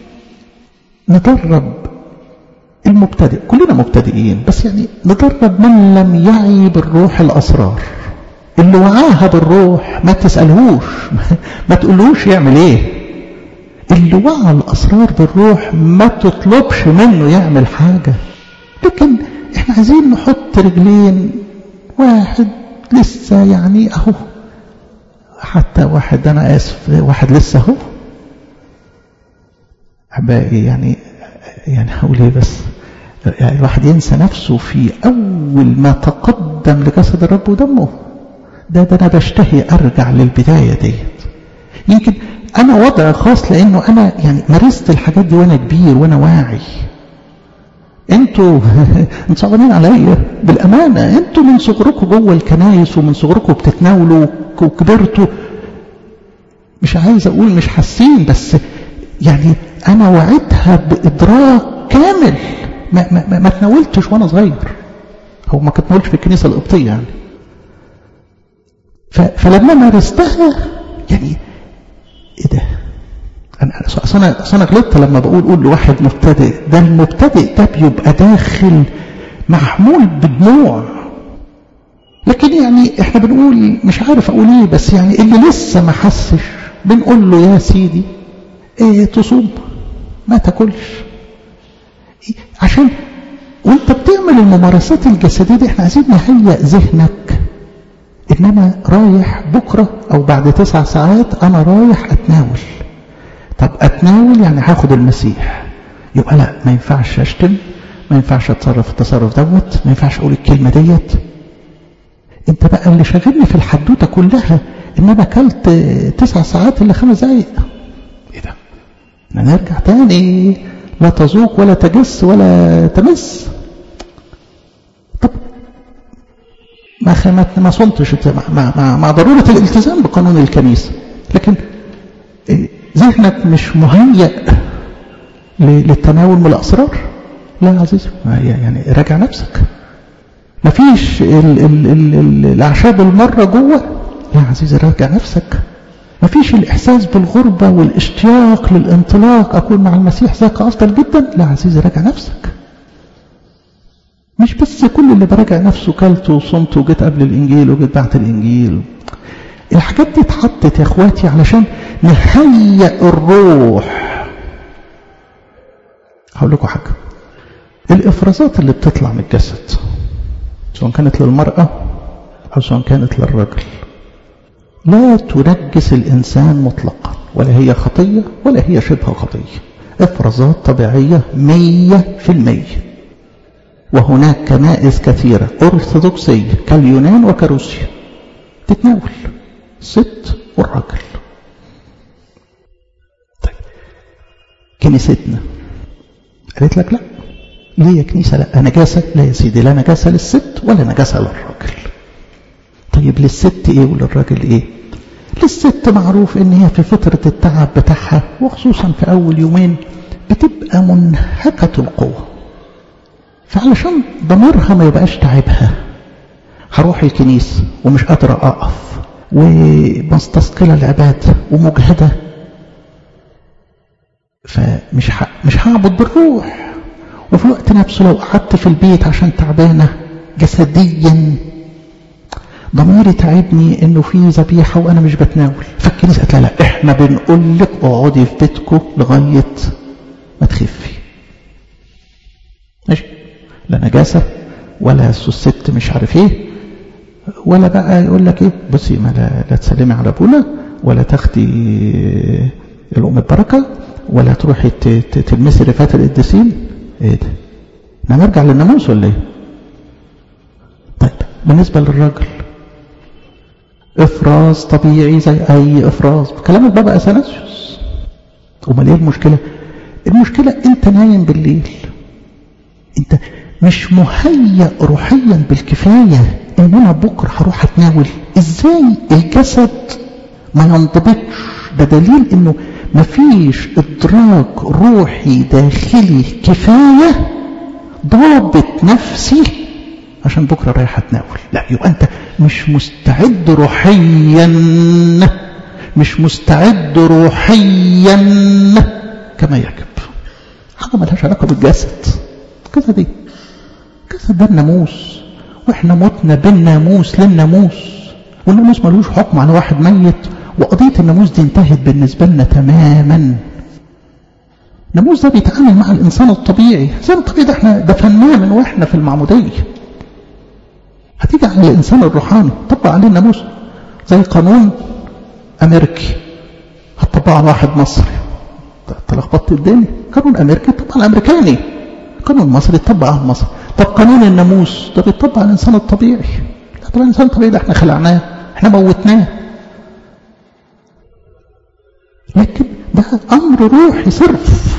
ندرب المبتدئ كلنا مبتدئين بس يعني ندرب من لم يعي بالروح الاسرار اللي وعاها بالروح ما تسالهوش ما تقولوش يعمل ايه اللي وعى الأسرار بالروح ما تطلبش منه يعمل حاجة لكن احنا عايزين نحط رجلين واحد لسه يعني اهو حتى واحد انا اسف واحد لسه اهو احبائي يعني يعني هقول ايه بس يعني الواحد ينسى نفسه في اول ما تقدم لجسد الرب ودمه ده ده انا بشتهي ارجع للبدايه ديت يمكن انا وضع خاص لانه انا يعني مارست الحاجات دي وانا كبير وانا واعي انتوا انتوا صعبانين عليا بالامانه انتوا من صغركم جوه الكنايس ومن صغركم بتتناولوا وكبرتوا مش عايز اقول مش حاسين بس يعني انا وعدتها بادراك كامل ما, ما, ما, ما تناولتش وانا صغير هو ما كتناولش في الكنيسة القبطية يعني فلما مارستها يعني ايه ده انا اصل انا اصل انا غلطت لما بقول قول لواحد مبتدئ ده المبتدئ ده بيبقى داخل محمول بدموع لكن يعني احنا بنقول مش عارف اقول ايه بس يعني اللي لسه ما حسش بنقول له يا سيدي ايه تصوم ما تاكلش إيه عشان وانت بتعمل الممارسات الجسديه دي احنا عايزين نهيئ ذهنك ان انا رايح بكره او بعد تسع ساعات انا رايح اتناول طب اتناول يعني هاخد المسيح يبقى لا ما ينفعش اشتم ما ينفعش اتصرف التصرف دوت ما ينفعش اقول الكلمه ديت انت بقى اللي شاغلني في الحدوته كلها ان انا اكلت تسع ساعات الا خمس دقايق ايه ده نرجع تاني لا تذوق ولا تجس ولا تمس طب ما خمت ما صنتش مع, مع, مع ضرورة الالتزام بقانون الكنيسة لكن ذهنك مش مهيأ للتناول من الأسرار لا يا عزيزي يعني راجع نفسك ما فيش ال ال ال ال الأعشاب المرة جوه يا عزيزي راجع نفسك ما فيش الإحساس بالغربة والاشتياق للانطلاق أكون مع المسيح ذاك أفضل جدا لا عزيزي راجع نفسك مش بس كل اللي براجع نفسه كلت وصمت وجيت قبل الإنجيل وجيت بعد الإنجيل الحاجات دي اتحطت يا اخواتي علشان نهيئ الروح هقول لكم حاجة الإفرازات اللي بتطلع من الجسد سواء كانت للمرأة أو سواء كانت للرجل لا تنجس الإنسان مطلقا ولا هي خطية ولا هي شبه خطية إفرازات طبيعية مية في المية وهناك كنائس كثيرة أرثوذكسية كاليونان وكروسيا تتناول الست والراجل طيب كنيستنا قالت لك لا ليه يا كنيسة لا نجاسة لا يا سيدي لا نجاسة للست ولا نجاسة للراجل طيب للست ايه وللراجل ايه للست معروف ان هي في فترة التعب بتاعها وخصوصا في اول يومين بتبقى منهكة القوة فعلشان ضميرها ما يبقاش تعبها هروح الكنيسة ومش قادرة اقف ومستثقلة العبادة ومجهدة فمش ح... مش هعبد بالروح وفي الوقت نفسه لو قعدت في البيت عشان تعبانة جسديا ضميري تعبني انه في ذبيحة وانا مش بتناول فالكنيسة قالت لا لا احنا بنقول لك اقعدي في بيتكم لغاية ما تخفي ماشي لا نجاسة ولا الست مش عارف ايه ولا بقى يقول لك ايه بصي ما لا, لا تسلمي على ابونا ولا تاخدي الام البركة ولا تروحي تلمسي رفات القديسين ايه ده انا نرجع للناموس ولا ايه طيب بالنسبة للراجل افراز طبيعي زي اي افراز كلام البابا اثناسيوس امال ايه المشكلة المشكلة انت نايم بالليل انت مش مهيأ روحيا بالكفاية ان انا بكرة هروح اتناول ازاي الجسد ما ينضبطش ده دليل انه مفيش ادراك روحي داخلي كفاية ضابط نفسي عشان بكرة رايح اتناول لا يبقى انت مش مستعد روحيا مش مستعد روحيا كما يجب حاجة ملهاش علاقة بالجسد كذا دي كذا ده الناموس واحنا متنا بالناموس للناموس والناموس ملوش حكم على واحد ميت وقضية الناموس دي انتهت بالنسبة لنا تماما الناموس ده بيتعامل مع الإنسان الطبيعي الإنسان الطبيعي ده احنا دفناه من واحنا في المعمودية هتيجي على الإنسان الروحاني طبق عليه الناموس زي قانون أمريكي هتطبقه على واحد مصري تلخبطت الدنيا قانون أمريكي طبق على الأمريكاني قانون مصري يطبق على مصر طب قانون الناموس ده بيطبق على الإنسان الطبيعي لا طبعا الإنسان الطبيعي ده احنا خلعناه احنا موتناه لكن ده أمر روحي صرف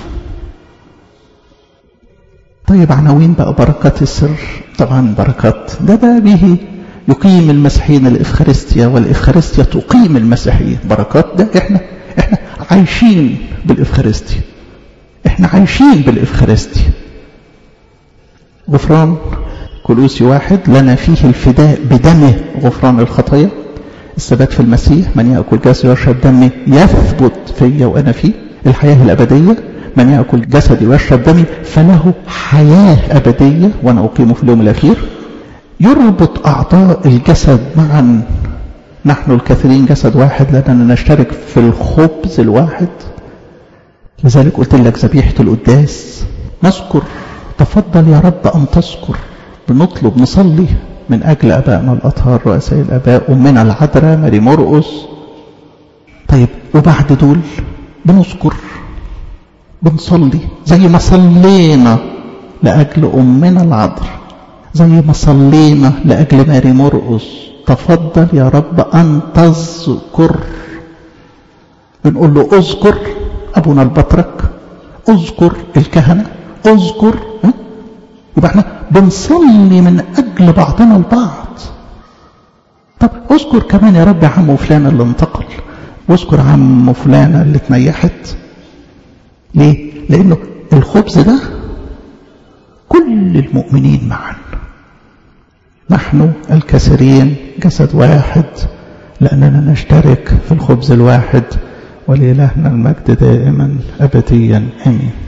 طيب عناوين بقى بركات السر طبعا بركات ده ده به يقيم المسيحيين الإفخارستيا والإفخارستيا تقيم المسيحيين بركات ده احنا احنا عايشين بالإفخارستيا احنا عايشين بالإفخارستيا غفران كلوسي واحد لنا فيه الفداء بدمه غفران الخطايا الثبات في المسيح من يأكل جسدي ويشرب دمي يثبت فيا وأنا فيه الحياة الأبدية من يأكل جسدي ويشرب دمي فله حياة أبدية وأنا أقيمه في اليوم الأخير يربط أعضاء الجسد معا نحن الكثيرين جسد واحد لأننا نشترك في الخبز الواحد لذلك قلت لك ذبيحة القداس نذكر تفضل يا رب أن تذكر بنطلب نصلي من أجل أبائنا الأطهار رؤساء الأباء أمنا العذراء ماري مرقس طيب وبعد دول بنذكر بنصلي زي ما صلينا لأجل أمنا العذراء زي ما صلينا لأجل ماري مرقس تفضل يا رب أن تذكر بنقول له اذكر أبونا البطرك اذكر الكهنة اذكر ها؟ يبقى احنا بنصلي من أجل بعضنا البعض طب اذكر كمان يا رب عم فلان اللي انتقل واذكر عم فلانة اللي اتنيحت ليه؟ لأنه الخبز ده كل المؤمنين معا نحن الكثيرين جسد واحد لأننا نشترك في الخبز الواحد ولإلهنا المجد دائما أبديا آمين